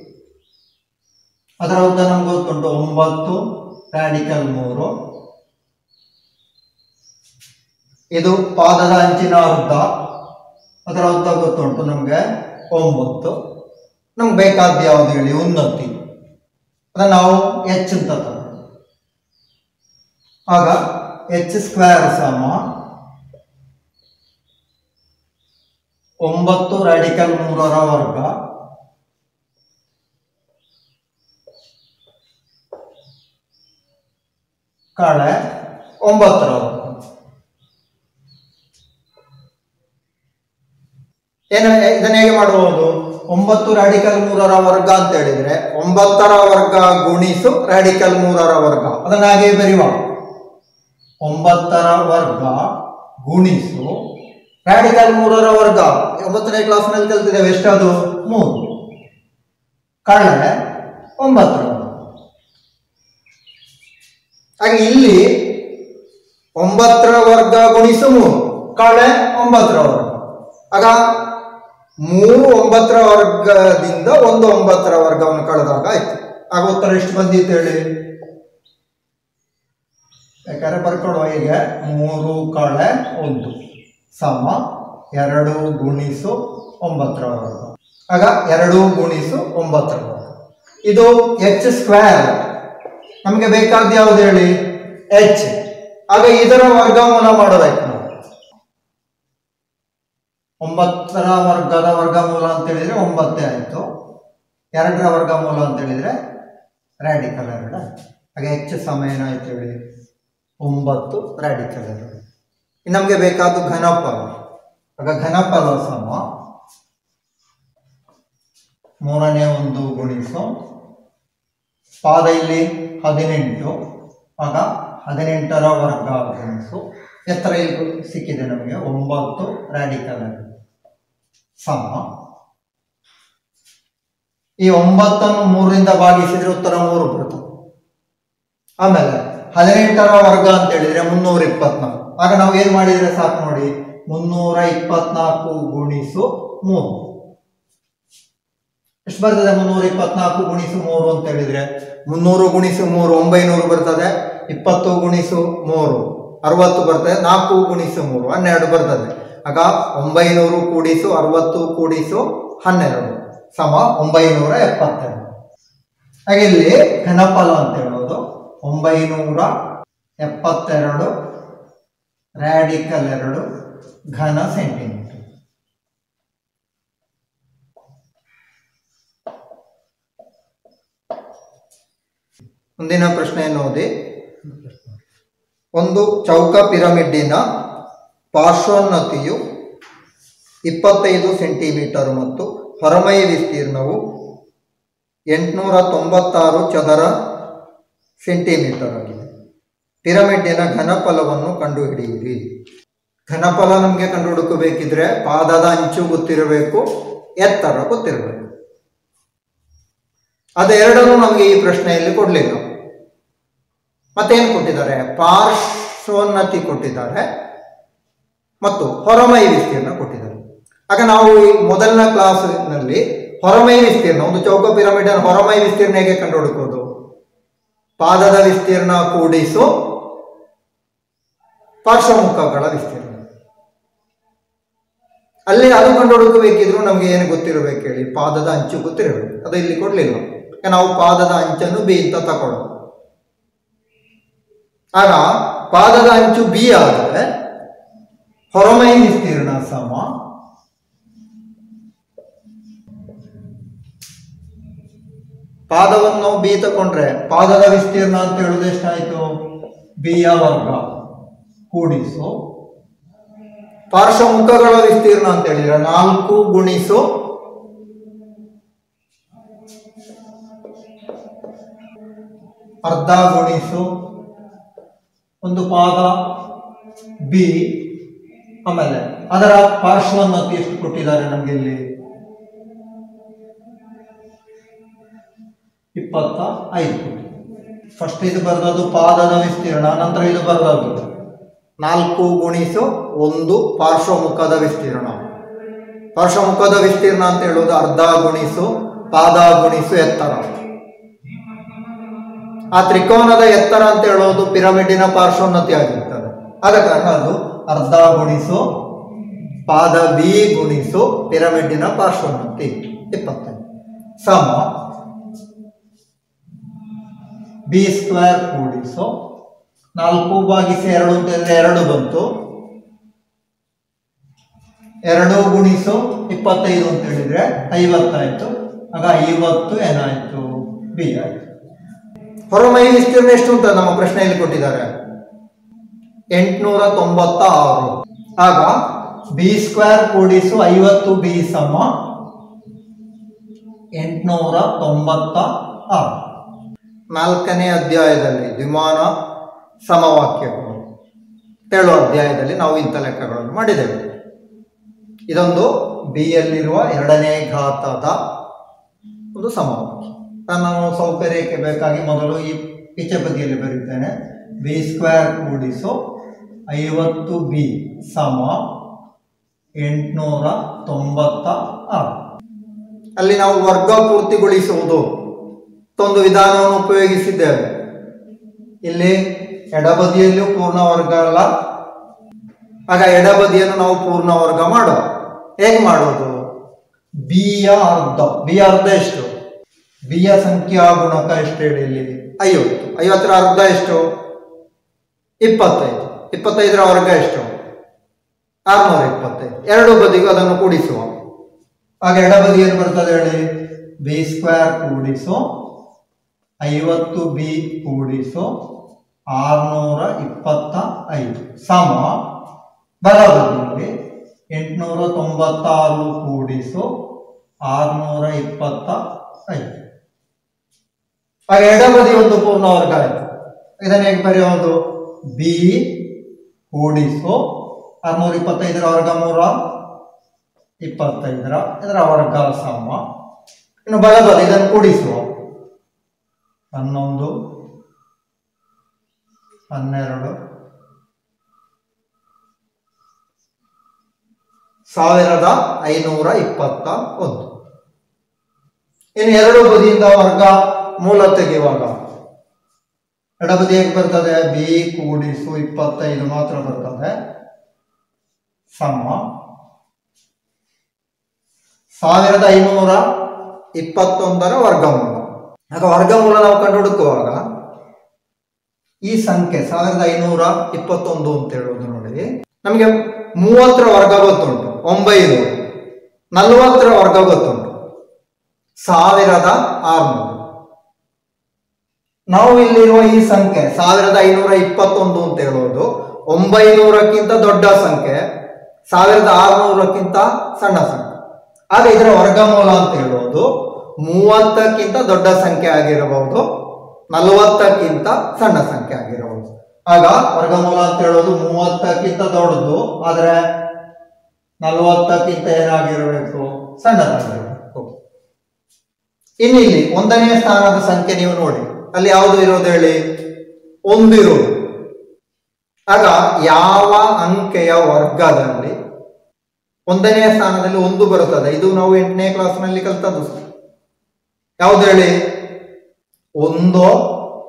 ಅದರ ಉದ್ದ ನಮ್ಗೆ ಗೊತ್ತುಂಟು ಒಂಬತ್ತು ರಾಡಿಕಲ್ ಮೂರು ಇದು ಪಾದದ ಅಂಚಿನ ಅರ್ಧ ಅದರ ಉದ್ದ ಗೊತ್ತುಂಟು ನಮಗೆ ಒಂಬತ್ತು ನಮ್ಗೆ ಬೇಕಾದ ಯಾವುದು ಹೇಳಿ ಉನ್ನತಿ ಅದನ್ನ ನಾವು ಎಚ್ ಅಂತ ತಗೊಂಡು ಆಗ ಎಚ್ ಸ್ಕ್ವೇರ್ ಸಮ ಒಂಬತ್ತು ರಾಡಿಕಲ್ ಮೂರರ ವರ್ಗ ಕಳೆ ಒಂಬತ್ತರ ವರ್ಗ ಏನು ಇದನ್ನ ಹೇಗೆ ಮಾಡಬಹುದು ಒಂಬತ್ತು ರಾಡಿಕಲ್ ಮೂರರ ವರ್ಗ ಅಂತ ಹೇಳಿದ್ರೆ ಒಂಬತ್ತರ ವರ್ಗ ಗುಣಿಸು ರಾಡಿಕಲ್ ಮೂರರ ವರ್ಗ ಅದನ್ನ ಹಾಗೆ ಬರೆಯುವ ಒಂಬತ್ತರ ವರ್ಗ ಗುಣಿಸು ರಾಡಿಕಲ್ ಮೂರರ ವರ್ಗ ಒಂಬತ್ತನೇ ಕ್ಲಾಸ್ನಲ್ಲಿ ಕಲ್ತಿದ್ದೇವೆ ಎಷ್ಟದು ಮೂರು ಕಳೆ ಒಂಬತ್ತರ ವರ್ಗ ಹಾಗೆ ಇಲ್ಲಿ ಒಂಬತ್ತರ ವರ್ಗ ಗುಣಿಸು ಮೂರು ಕಳೆ ಒಂಬತ್ತರ ವರ್ಗ ಆಗ ಮೂರು ಒಂಬತ್ತರ ವರ್ಗದಿಂದ ಒಂದು ಒಂಬತ್ತರ ವರ್ಗವನ್ನು ಕಳೆದಾಗ ಆಯ್ತು ಆಗ ಉತ್ತರ ಎಷ್ಟು ಬಂದಿತ್ತು ಹೇಳಿ ಯಾಕಂದ್ರೆ ಬರ್ಕೊಳ್ಳುವ ಹೀಗೆ ಮೂರು ಕಳೆ ಒಂದು ಸಮ ಎರಡು ಗುಣಿಸು ಒಂಬತ್ತರ ವರ್ಗ ಆಗ ಎರಡು ಗುಣಿಸು ಒಂಬತ್ತರ ವರ್ಗ ಇದು ಎಚ್ ಸ್ಕ್ವೇರ್ ನಮಗೆ ಬೇಕಾದ ಯಾವುದು ಹೇಳಿ ಎಚ್ ಆಗ ಇದರ ವರ್ಗಮೂಲ ಮಾಡೋದಾಯ್ತು ನಾವು ಒಂಬತ್ತರ ವರ್ಗದ ವರ್ಗಮೂಲ ಅಂತ ಹೇಳಿದ್ರೆ ಒಂಬತ್ತೇ ಆಯಿತು ಎರಡರ ವರ್ಗಮೂಲ ಅಂತ ಹೇಳಿದ್ರೆ ರ್ಯಾಡಿಕಲ್ ಎರಡು ಹಾಗೆ ಹೆಚ್ಚು ಸಮಯ ಏನಾಯ್ತು ಹೇಳಿ ಒಂಬತ್ತು ರ್ಯಾಡಿಕಲ್ ಎರಡು ಇನ್ನು ನಮಗೆ ಬೇಕಾದ ಘನಫಲ ಆಗ ಘನಫಲ ಸಮ ಮೂರನೇ ಒಂದು ಗುಣಿಸು ಪಾದ ಇಲ್ಲಿ ಹದಿನೆಂಟು ಆಗ ಹದಿನೆಂಟರ ವರ್ಗ ಗುಣಿಸು ಎತ್ತರ ಇಲ್ಲಿ ಸಿಕ್ಕಿದೆ ನಮಗೆ ಒಂಬತ್ತು ರ್ಯಾಡಿಕಲ್ ಎರಡು ಸಮ ಈ ಒಂಬತ್ತನ್ನು ಮೂರರಿಂದ ಭಾಗಿಸಿದ್ರೆ ಉತ್ತರ ಮೂರು ಬರ್ತದೆ ಆಮೇಲೆ ಹದಿನೆಂಟರ ವರ್ಗ ಅಂತ ಹೇಳಿದ್ರೆ ಮುನ್ನೂರ ಇಪ್ಪತ್ನಾಲ್ಕು ಆಗ ನಾವು ಏನ್ ಮಾಡಿದ್ರೆ ಸಾಕು ನೋಡಿ ಮುನ್ನೂರ ಇಪ್ಪತ್ನಾಲ್ಕು ಗುಣಿಸು ಮೂರು ಎಷ್ಟು ಬರ್ತದೆ ಮುನ್ನೂರ ಇಪ್ಪತ್ನಾಲ್ಕು ಗುಣಿಸು ಮೂರು ಅಂತ ಹೇಳಿದ್ರೆ ಮುನ್ನೂರು ಗುಣಿಸು ಮೂರು ಒಂಬೈನೂರು ಬರ್ತದೆ ಇಪ್ಪತ್ತು ಗುಣಿಸು ಮೂರು ಅರವತ್ತು ಬರ್ತದೆ ನಾಲ್ಕು ಗುಣಿಸು ಮೂರು ಹನ್ನೆರಡು ಬರ್ತದೆ ಆಗ ಒಂಬೈನೂರು ಕೂಡಿಸು ಅರವತ್ತು ಕೂಡಿಸು ಹನ್ನೆರಡು ಸಮ ಒಂಬೈನೂರ ಎಪ್ಪತ್ತೆರಡು ಹಾಗೆ ಇಲ್ಲಿ ಘನಫಲ ಅಂತ ಹೇಳೋದು ಒಂಬೈನೂರ ಎಪ್ಪತ್ತೆರಡು ರ್ಯಾಡಿಕಲ್ ಎರಡು ಘನ ಸೆಂಟಿಮೀಟರ್ ಮುಂದಿನ ಪ್ರಶ್ನೆಯನ್ನು ಓದಿ ಒಂದು ಚೌಕ ಪಿರಮಿಡ್ಡಿನ ಪಾರ್ಶ್ವೋನ್ನತಿಯು ಇಪ್ಪತ್ತೈದು ಸೆಂಟಿಮೀಟರ್ ಮತ್ತು ಹೊರಮೈ ವಿಸ್ತೀರ್ಣವು ಎಂಟುನೂರ ತೊಂಬತ್ತಾರು ಚದರ ಸೆಂಟಿಮೀಟರ್ ಆಗಿದೆ ಪಿರಮಿಡ್ಡಿನ ಘನಫಲವನ್ನು ಕಂಡುಹಿಡಿಯಿರಿ ಘನಫಲ ನಮಗೆ ಕಂಡು ಹುಡುಕಬೇಕಿದ್ರೆ ಪಾದದ ಅಂಚು ಗೊತ್ತಿರಬೇಕು ಎತ್ತರ ಗೊತ್ತಿರಬೇಕು ಅದೆರಡನ್ನೂ ನಮಗೆ ಈ ಪ್ರಶ್ನೆಯಲ್ಲಿ ಕೊಡಲಿಲ್ಲ ಮತ್ತೇನು ಕೊಟ್ಟಿದ್ದಾರೆ ಪಾರ್ಶ್ವೋನ್ನತಿ ಕೊಟ್ಟಿದ್ದಾರೆ ಮತ್ತು ಹೊರಮೈ ವಿಸ್ತೀರ್ಣ ಕೊಟ್ಟಿದ್ದಾರೆ ಆಗ ನಾವು ಈ ಮೊದಲನೇ ಕ್ಲಾಸ್ನಲ್ಲಿ ಹೊರಮೈ ವಿಸ್ತೀರ್ಣ ಒಂದು ಚೌಕ ಪಿರಮಿಡ್ ಹೊರಮೈ ವಿಸ್ತೀರ್ಣ ಹೇಗೆ ಕಂಡು ಹುಡುಕೋದು ಪಾದದ ವಿಸ್ತೀರ್ಣ ಕೂಡಿಸು ಪಾರ್ಶ್ವಮುಖಗಳ ವಿಸ್ತೀರ್ಣ ಅಲ್ಲಿ ಅದು ಕಂಡು ಹುಡುಕಬೇಕಿದ್ರು ನಮಗೆ ಏನು ಗೊತ್ತಿರಬೇಕು ಹೇಳಿ ಪಾದದ ಅಂಚು ಗೊತ್ತಿರಬೇಕು ಅದು ಇಲ್ಲಿ ಕೊಡ್ಲಿಲ್ಲ ಯಾಕೆ ನಾವು ಪಾದದ ಅಂಚನ್ನು ಬಿ ಅಂತ ತಕೊಳ್ಳೋದು ಆಗ ಪಾದದ ಅಂಚು ಬಿ ಆದರೆ ಹೊರಮೈ ವಿಸ್ತೀರ್ಣ ಸಮ ಪಾದವನ್ನು ನಾವು ಬಿ ತಕೊಂಡ್ರೆ ಪಾದದ ವಿಸ್ತೀರ್ಣ ಅಂತ ಹೇಳುದು ಎಷ್ಟಾಯ್ತು ಬಿಯ ವರ್ಗ ಕೂಡಿಸು ಪಾರ್ಶ್ವಮುಖಗಳ ವಿಸ್ತೀರ್ಣ ಅಂತ ಹೇಳಿದ್ರೆ ನಾಲ್ಕು ಗುಣಿಸು ಅರ್ಧ ಗುಣಿಸು ಒಂದು ಪಾದ ಬಿ ಆಮೇಲೆ ಅದರ ಪಾರ್ಶ್ವೋನ್ನತಿ ಎಷ್ಟು ಕೊಟ್ಟಿದ್ದಾರೆ ನಮ್ಗೆ ಇಲ್ಲಿ ಇಪ್ಪತ್ತ ಐದು ಫಸ್ಟ್ ಇದು ಬರೆದದ್ದು ಪಾದದ ವಿಸ್ತೀರ್ಣ ನಂತರ ಇದು ಬರೆದದ್ದು ನಾಲ್ಕು ಗುಣಿಸು ಒಂದು ಪಾರ್ಶ್ವಮುಖದ ವಿಸ್ತೀರ್ಣ ಪಾರ್ಶ್ವಮುಖದ ವಿಸ್ತೀರ್ಣ ಅಂತ ಹೇಳುವುದು ಅರ್ಧ ಗುಣಿಸು ಪಾದ ಗುಣಿಸು ಎತ್ತರ ಆ ತ್ರಿಕೋನದ ಎತ್ತರ ಅಂತ ಹೇಳೋದು ಪಿರಮಿಡಿನ ಪಾರ್ಶ್ವೋನ್ನತಿ ಆಗಿರ್ತದೆ ಆದ ಕಾರಣ ಅದು ಅರ್ಧ ಗುಣಿಸು ಪಾದ ಬಿ ಗುಣಿಸು ಪಿರಮಿಡಿನ ಪಾರ್ಶ್ವೋನ್ನತಿ ಇಪ್ಪತ್ತೈದು ಸಮ ಬಿ ಸ್ಕ್ವೇರ್ ಕೂಡಿಸು ನಾಲ್ಕು ಭಾಗಿಸಿ ಎರಡು ಅಂತ ಹೇಳಿದ್ರೆ ಎರಡು ಬಂತು ಎರಡು ಗುಣಿಸು ಇಪ್ಪತ್ತೈದು ಅಂತ ಹೇಳಿದ್ರೆ ಐವತ್ತಾಯ್ತು ಆಗ ಐವತ್ತು ಏನಾಯ್ತು ಬಿ ಆಯ್ತು ಹೊರಮೈ ವಿಸ್ತೀರ್ಣ ಎಷ್ಟು ಅಂತ ನಮ್ಮ ಪ್ರಶ್ನೆಯಲ್ಲಿ ಕೊಟ್ಟಿದ್ದಾರೆ ಎಂಟುನೂರ ತೊಂಬತ್ತ ಆರು ಆಗ ಬಿ ಸ್ಕ್ವೇರ್ ಕೂಡಿಸು ಐವತ್ತು ಬಿ ಸಮ ಎಂಟುನೂರ ತೊಂಬತ್ತ ಆರು ನಾಲ್ಕನೇ ಅಧ್ಯಾಯದಲ್ಲಿ ದ್ವಿಮಾನ ಸಮವಾಕ್ಯಗಳು ಹೇಳುವ ಅಧ್ಯಾಯದಲ್ಲಿ ನಾವು ಇಂಥ ಲೆಕ್ಕಗಳನ್ನು ಮಾಡಿದ್ದೇವೆ ಇದೊಂದು ಬಿ ಯಲ್ಲಿರುವ ಎರಡನೇ ಘಾತದ ಒಂದು ಸಮವಾಕ್ಯ ನಾನು ಸೌಕರ್ಯಕ್ಕೆ ಬೇಕಾಗಿ ಮೊದಲು ಈ ಈಚೆ ಬದಿಯಲ್ಲಿ ಬರೀತೇನೆ ಬಿ ಸ್ಕ್ವೇರ್ ಕೂಡಿಸು ಐವತ್ತು ಬಿ ಸಮ ಎಂಟುನೂರ ತೊಂಬತ್ತ ಆರು ಅಲ್ಲಿ ನಾವು ವರ್ಗ ಪೂರ್ತಿಗೊಳಿಸುವುದು ಅಂತ ಒಂದು ವಿಧಾನವನ್ನು ಉಪಯೋಗಿಸಿದ್ದೇವೆ ಇಲ್ಲಿ ಎಡಬದಿಯಲ್ಲೂ ಪೂರ್ಣ ವರ್ಗ ಅಲ್ಲ ಆಗ ಎಡಬದಿಯನ್ನು ನಾವು ಪೂರ್ಣ ವರ್ಗ ಮಾಡೋದು ಹೇಗೆ ಮಾಡೋದು ಬಿಯ ಅರ್ಧ ಬಿ ಅರ್ಧ ಎಷ್ಟು ಬಿಯ ಸಂಖ್ಯಾ ಗುಣಕ ಎಷ್ಟು ಹೇಳಿ ಇಲ್ಲಿ ಐವತ್ತು ಐವತ್ತರ ಅರ್ಧ ಎಷ್ಟು ಇಪ್ಪತ್ತೈದು ಇಪ್ಪತ್ತೈದರ ವರ್ಗ ಎಷ್ಟು ಆರ್ನೂರ ಇಪ್ಪತ್ತೈದು ಎರಡು ಬದಿಗೂ ಅದನ್ನು ಕೂಡಿಸುವ ಆಗ ಎಡಬದಿ ಏನು ಬರ್ತದೆ ಹೇಳಿ ಬಿ ಸ್ಕ್ವೇರ್ ಕೂಡಿಸು ಐವತ್ತು ಬಿ ಕೂಡಿಸು ಆರ್ನೂರ ಇಪ್ಪತ್ತ ಐದು ಸಮ ಬಲಬದಿಯಲ್ಲಿ ಎಂಟುನೂರ ತೊಂಬತ್ತಾರು ಕೂಡಿಸು ಆರ್ನೂರ ಇಪ್ಪತ್ತ ಐದು ಆಗ ಎಡಬದಿ ಒಂದು ಪೂರ್ಣ ವರ್ಗ ಆಯಿತು ಇದನ್ನು ಹೇಗೆ ಬರೆಯೋದು ಬಿ ಕೂಡಿಸು ಆರ್ನೂರ ಇಪ್ಪತ್ತೈದರ ವರ್ಗ ಮೂರ ಇಪ್ಪತ್ತೈದರ ಇದರ ವರ್ಗ ಸಮ ಇನ್ನು ಬಲಬದಿ ಇದನ್ನು ಕೂಡಿಸುವ ಹನ್ನೊಂದು ಹನ್ನೆರಡು ಸಾವಿರದ ಐನೂರ ಇಪ್ಪತ್ತ ಒಂದು ಇನ್ನು ಎರಡು ಬದಿಯಿಂದ ವರ್ಗ ಮೂಲ ತೆಗೆಯುವಾಗ ಎಡಬದಿ ಹೇಗೆ ಬರ್ತದೆ ಬಿ ಕೂಡಿಸು ಇಪ್ಪತ್ತೈದು ಮಾತ್ರ ಬರ್ತದೆ ಸಮ ಸಾವಿರದ ಐನೂರ ಇಪ್ಪತ್ತೊಂದರ ವರ್ಗಮೂಲ ಆಗ ವರ್ಗಮೂಲ ನಾವು ಕಂಡು ಹುಡುಕುವಾಗ ಈ ಸಂಖ್ಯೆ ಸಾವಿರದ ಐನೂರ ಇಪ್ಪತ್ತೊಂದು ಅಂತ ಹೇಳೋದು ನೋಡಿ ನಮಗೆ ಮೂವತ್ತರ ವರ್ಗ ಗೊತ್ತುಂಟು ಒಂಬೈನೂರು ನಲವತ್ತರ ವರ್ಗ ಗೊತ್ತುಂಟು ಸಾವಿರದ ಆರುನೂರು ನಾವು ಇಲ್ಲಿರುವ ಈ ಸಂಖ್ಯೆ ಸಾವಿರದ ಐನೂರ ಇಪ್ಪತ್ತೊಂದು ಅಂತ ಹೇಳೋದು ಒಂಬೈನೂರಕ್ಕಿಂತ ದೊಡ್ಡ ಸಂಖ್ಯೆ ಸಾವಿರದ ಆರುನೂರಕ್ಕಿಂತ ಸಣ್ಣ ಸಂಖ್ಯೆ ಆಗ ಇದರ ವರ್ಗಮೂಲ ಅಂತ ಹೇಳೋದು ಮೂವತ್ತಕ್ಕಿಂತ ದೊಡ್ಡ ಸಂಖ್ಯೆ ಆಗಿರಬಹುದು ನಲವತ್ತಕ್ಕಿಂತ ಸಣ್ಣ ಸಂಖ್ಯೆ ಆಗಿರಬಹುದು ಆಗ ವರ್ಗಮೂಲ ಅಂತ ಹೇಳೋದು ಮೂವತ್ತಕ್ಕಿಂತ ದೊಡ್ಡದು ಆದ್ರೆ ನಲವತ್ತಕ್ಕಿಂತ ಏನಾಗಿರಬೇಕು ಸಣ್ಣದಾಗಿರಬೇಕು ಇನ್ನು ಇಲ್ಲಿ ಒಂದನೇ ಸ್ಥಾನದ ಸಂಖ್ಯೆ ನೀವು ನೋಡಿ ಅಲ್ಲಿ ಯಾವುದು ಇರೋದು ಹೇಳಿ ಒಂದು ಇರೋದು ಆಗ ಯಾವ ಅಂಕೆಯ ವರ್ಗದಲ್ಲಿ ಒಂದನೇ ಸ್ಥಾನದಲ್ಲಿ ಒಂದು ಬರುತ್ತದೆ ಇದು ನಾವು ಎಂಟನೇ ಕ್ಲಾಸ್ನಲ್ಲಿ ಕಲ್ತದ್ದು ಯಾವುದು ಹೇಳಿ ಒಂದು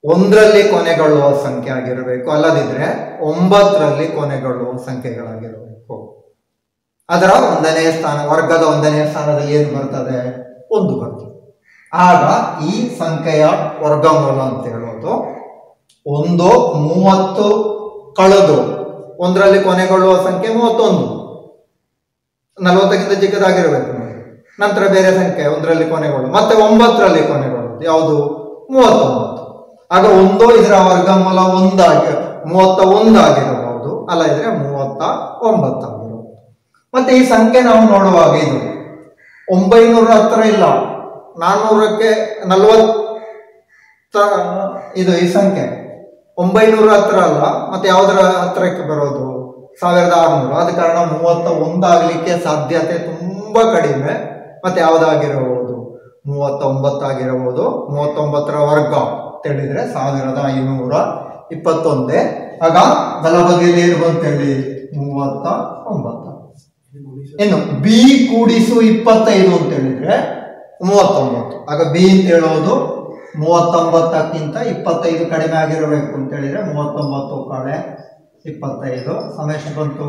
ಒಂದರಲ್ಲಿ ಕೊನೆಗೊಳ್ಳುವ ಸಂಖ್ಯೆ ಆಗಿರಬೇಕು ಅಲ್ಲದಿದ್ರೆ ಒಂಬತ್ತರಲ್ಲಿ ಕೊನೆಗೊಳ್ಳುವ ಸಂಖ್ಯೆಗಳಾಗಿರಬೇಕು ಅದರ ಒಂದನೇ ಸ್ಥಾನ ವರ್ಗದ ಒಂದನೇ ಸ್ಥಾನದಲ್ಲಿ ಏನು ಬರ್ತದೆ ಒಂದು ಬರ್ತದೆ ಆಗ ಈ ಸಂಖ್ಯೆಯ ವರ್ಗಮೂಲ ಅಂತ ಹೇಳೋದು ಒಂದು ಮೂವತ್ತು ಕಳೆದು ಒಂದರಲ್ಲಿ ಕೊನೆಗೊಳ್ಳುವ ಸಂಖ್ಯೆ ಮೂವತ್ತೊಂದು ನಲವತ್ತಕ್ಕಿಂತ ಚಿಕ್ಕದಾಗಿರಬೇಕು ನೋಡಿ ನಂತರ ಬೇರೆ ಸಂಖ್ಯೆ ಒಂದರಲ್ಲಿ ಕೊನೆಗೊಳ್ಳು ಮತ್ತೆ ಒಂಬತ್ತರಲ್ಲಿ ಕೊನೆಗೊಳ್ಳುವುದು ಯಾವುದು ಮೂವತ್ತೊಂಬತ್ತು ಆಗ ಒಂದು ಇದರ ವರ್ಗಮೂಲ ಒಂದಾಗಿ ಮೂವತ್ತ ಒಂದಾಗಿರಬಹುದು ಅಲ್ಲ ಇದ್ರೆ ಮೂವತ್ತ ಒಂಬತ್ತಾಗಿರಬಹುದು ಮತ್ತೆ ಈ ಸಂಖ್ಯೆ ನಾವು ನೋಡುವಾಗ ಇದು ಒಂಬೈನೂರ ಹತ್ರ ಇಲ್ಲ ನಾನ್ನೂರಕ್ಕೆ ನಲವತ್ತ ಇದು ಈ ಸಂಖ್ಯೆ ಒಂಬೈನೂರ ಹತ್ರ ಅಲ್ಲ ಮತ್ತೆ ಯಾವುದರ ಹತ್ರಕ್ಕೆ ಬರೋದು ಸಾವಿರದ ಆರುನೂರು ಆದ ಕಾರಣ ಮೂವತ್ತ ಒಂದಾಗಲಿಕ್ಕೆ ಸಾಧ್ಯತೆ ತುಂಬಾ ಕಡಿಮೆ ಮತ್ತೆ ಯಾವುದಾಗಿರಬಹುದು ಮೂವತ್ತೊಂಬತ್ತಾಗಿರಬಹುದು ಮೂವತ್ತೊಂಬತ್ತರ ವರ್ಗ ಅಂತ ಹೇಳಿದ್ರೆ ಸಾವಿರದ ಐನೂರ ಇಪ್ಪತ್ತೊಂದೇ ಆಗ ಬಲಬದಿಯಲ್ಲಿ ಏನು ಬಂತೇಳಿ ಮೂವತ್ತ ಒಂಬತ್ತ ಇನ್ನು ಬಿ ಕೂಡಿಸು ಇಪ್ಪತ್ತೈದು ಅಂತ ಹೇಳಿದ್ರೆ ಮೂವತ್ತೊಂಬತ್ತು ಆಗ ಬಿ ಅಂತ ಹೇಳೋದು ಮೂವತ್ತೊಂಬತ್ತಕ್ಕಿಂತ ಇಪ್ಪತ್ತೈದು ಕಡಿಮೆ ಆಗಿರಬೇಕು ಅಂತ ಹೇಳಿದ್ರೆ ಮೂವತ್ತೊಂಬತ್ತು ಕಳೆ ಇಪ್ಪತ್ತೈದು ಸಮಯ ಎಷ್ಟು ಬಂತು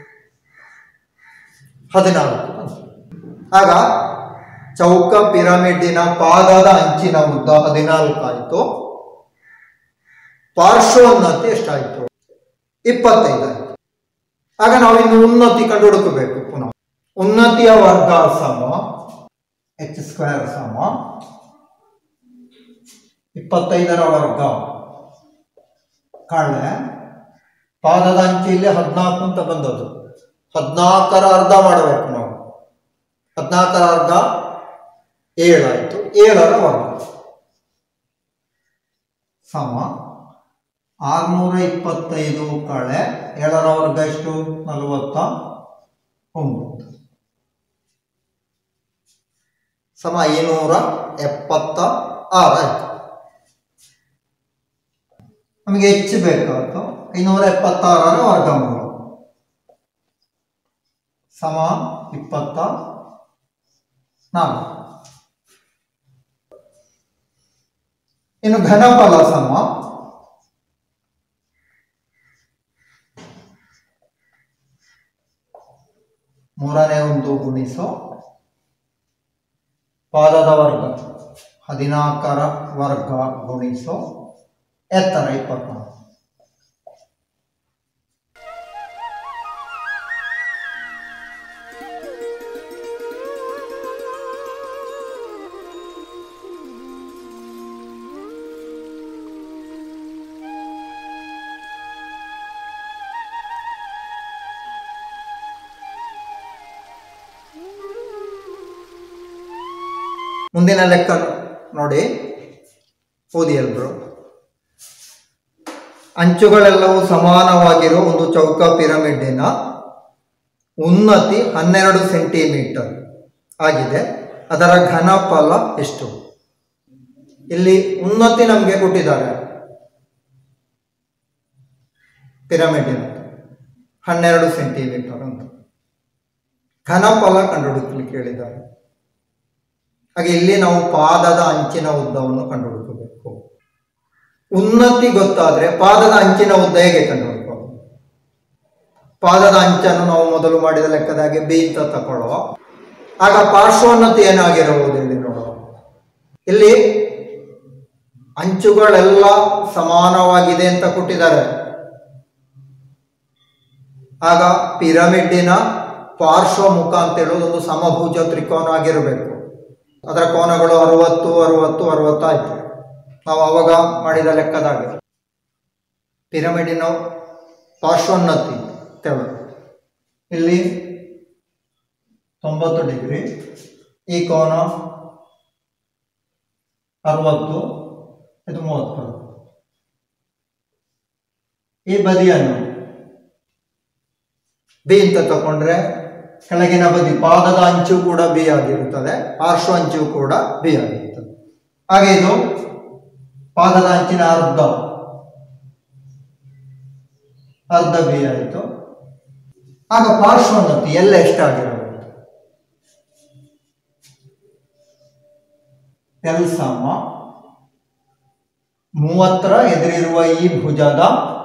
ಹದಿನಾಲ್ಕು ಬಂತು. ಆಗ ಚೌಕ ಪಿರಮಿಡ್ಡಿನ ಪಾದದ ಅಂಚಿನ ಉದ್ದ ಹದಿನಾಲ್ಕು ಆಯಿತು ಪಾರ್ಶ್ವೋನ್ನತಿ ಎಷ್ಟಾಯಿತು ಇಪ್ಪತ್ತೈದು ಆಯಿತು ಆಗ ನಾವು ಇನ್ನು ಉನ್ನತಿ ಕಂಡು ಹುಡುಕಬೇಕು ಪುನಃ ಉನ್ನತಿಯ ವರ್ಗ ಸಮ ಎಚ್ ಸ್ಕ್ವೇರ್ ಸಮ ಇಪ್ಪತ್ತೈದರ ವರ್ಗ ಕಳೆ ಪಾದದ ಅಂಚಿಲ್ಲಿ ಹದಿನಾಲ್ಕು ಅಂತ ಬಂದದ್ದು ಹದಿನಾಲ್ಕರ ಅರ್ಧ ಮಾಡಬೇಕು ನಾವು ಹದಿನಾಲ್ಕರ ಅರ್ಧ ಏಳಾಯ್ತು ಏಳರ ವರ್ಗ ಸಮ ಆರ್ನೂರ ಇಪ್ಪತ್ತೈದು ಕಳೆ ಏಳರ ವರ್ಗ ಎಷ್ಟು ನಲವತ್ತ ಒಂಬತ್ತು ಸಮ ಐನೂರ ಎಪ್ಪತ್ತ ಆರು ಆಯ್ತು ನಮಗೆ ಹೆಚ್ಚು ಬೇಕಾಯ್ತು ಐನೂರ ಎಪ್ಪತ್ತಾರರ ವರ್ಗಮೂಲ ಸಮ ಇಪ್ಪತ್ತ ನಾಲ್ಕು ಇನ್ನು ಘನಫಲ ಸಮ ಮೂರನೇ ಒಂದು ಗುಣಿಸು ಪಾದದ ವರ್ಗ ಹದಿನಾಲ್ಕರ ವರ್ಗ ಗುಣಿಸು ಎತ್ತರ ಇಪ್ಪತ್ನಾಲ್ಕು ಮುಂದಿನ ಲೆಕ್ಕ ನೋಡಿ ಓದಿ ಎಲ್ರು ಅಂಚುಗಳೆಲ್ಲವೂ ಸಮಾನವಾಗಿರುವ ಒಂದು ಚೌಕ ಪಿರಮಿಡ್ಡಿನ ಉನ್ನತಿ ಹನ್ನೆರಡು ಸೆಂಟಿಮೀಟರ್ ಆಗಿದೆ ಅದರ ಘನಫಲ ಎಷ್ಟು ಇಲ್ಲಿ ಉನ್ನತಿ ನಮಗೆ ಕೊಟ್ಟಿದ್ದಾರೆ ಪಿರಮಿಡ್ಡಿನ ಹನ್ನೆರಡು ಸೆಂಟಿಮೀಟರ್ ಅಂತ ಘನಫಲ ಕಂಡುಹುಡುಕಲಿಕ್ಕೆ ಹೇಳಿದ್ದಾರೆ ಹಾಗೆ ಇಲ್ಲಿ ನಾವು ಪಾದದ ಅಂಚಿನ ಉದ್ದವನ್ನು ಕಂಡುಹುಡುಕಬೇಕು ಉನ್ನತಿ ಗೊತ್ತಾದ್ರೆ ಪಾದದ ಅಂಚಿನ ಉದ್ದ ಹೇಗೆ ಕಂಡುಹುಡುಕೋದು ಪಾದದ ಅಂಚನ್ನು ನಾವು ಮೊದಲು ಮಾಡಿದ ಲೆಕ್ಕದ ಹಾಗೆ ಬಿ ಅಂತ ತಕೊಳ್ಳುವ ಆಗ ಪಾರ್ಶ್ವೋನ್ನತಿ ಏನಾಗಿರಬಹುದು ಇಲ್ಲಿ ನೋಡುವ ಇಲ್ಲಿ ಅಂಚುಗಳೆಲ್ಲ ಸಮಾನವಾಗಿದೆ ಅಂತ ಕೊಟ್ಟಿದ್ದಾರೆ ಆಗ ಪಿರಮಿಡ್ಡಿನ ಪಾರ್ಶ್ವ ಮುಖ ಅಂತ ಹೇಳೋದು ಒಂದು ಸಮಭುಜ ತ್ರಿಕೋನ ಆಗಿರಬೇಕು ಅದರ ಕೋನಗಳು ಅರವತ್ತು ಅರವತ್ತು ಅರವತ್ತಾಯ್ತು ನಾವು ಅವಾಗ ಮಾಡಿದ ಲೆಕ್ಕದಾಗೆ ಪಿರಮಿಡಿನ ಪಾರ್ಶ್ವೋನ್ನತಿ ಅಂತ ಹೇಳೋದು ಇಲ್ಲಿ ತೊಂಬತ್ತು ಡಿಗ್ರಿ ಈ ಕೋನ ಅರವತ್ತು ಇದು ಮೂವತ್ತು ಈ ಬದಿಯನ್ನು ಬಿ ಅಂತ ತಕೊಂಡ್ರೆ ಕೆಳಗಿನ ಬದಿ ಪಾದದ ಅಂಚು ಕೂಡ ಬಿ ಆಗಿರುತ್ತದೆ ಪಾರ್ಶ್ವ ಅಂಚು ಕೂಡ ಬಿ ಆಗಿರುತ್ತದೆ ಹಾಗೆ ಇದು ಪಾದದ ಅಂಚಿನ ಅರ್ಧ ಅರ್ಧ ಬಿ ಆಯಿತು ಆಗ ಪಾರ್ಶ್ವೋನ್ನತಿ ಎಲ್ಲ ಎಷ್ಟಾಗಿರಬಹುದು ಎಲ್ ಸಮ ಮೂವತ್ತರ ಎದುರಿರುವ ಈ ಭುಜದ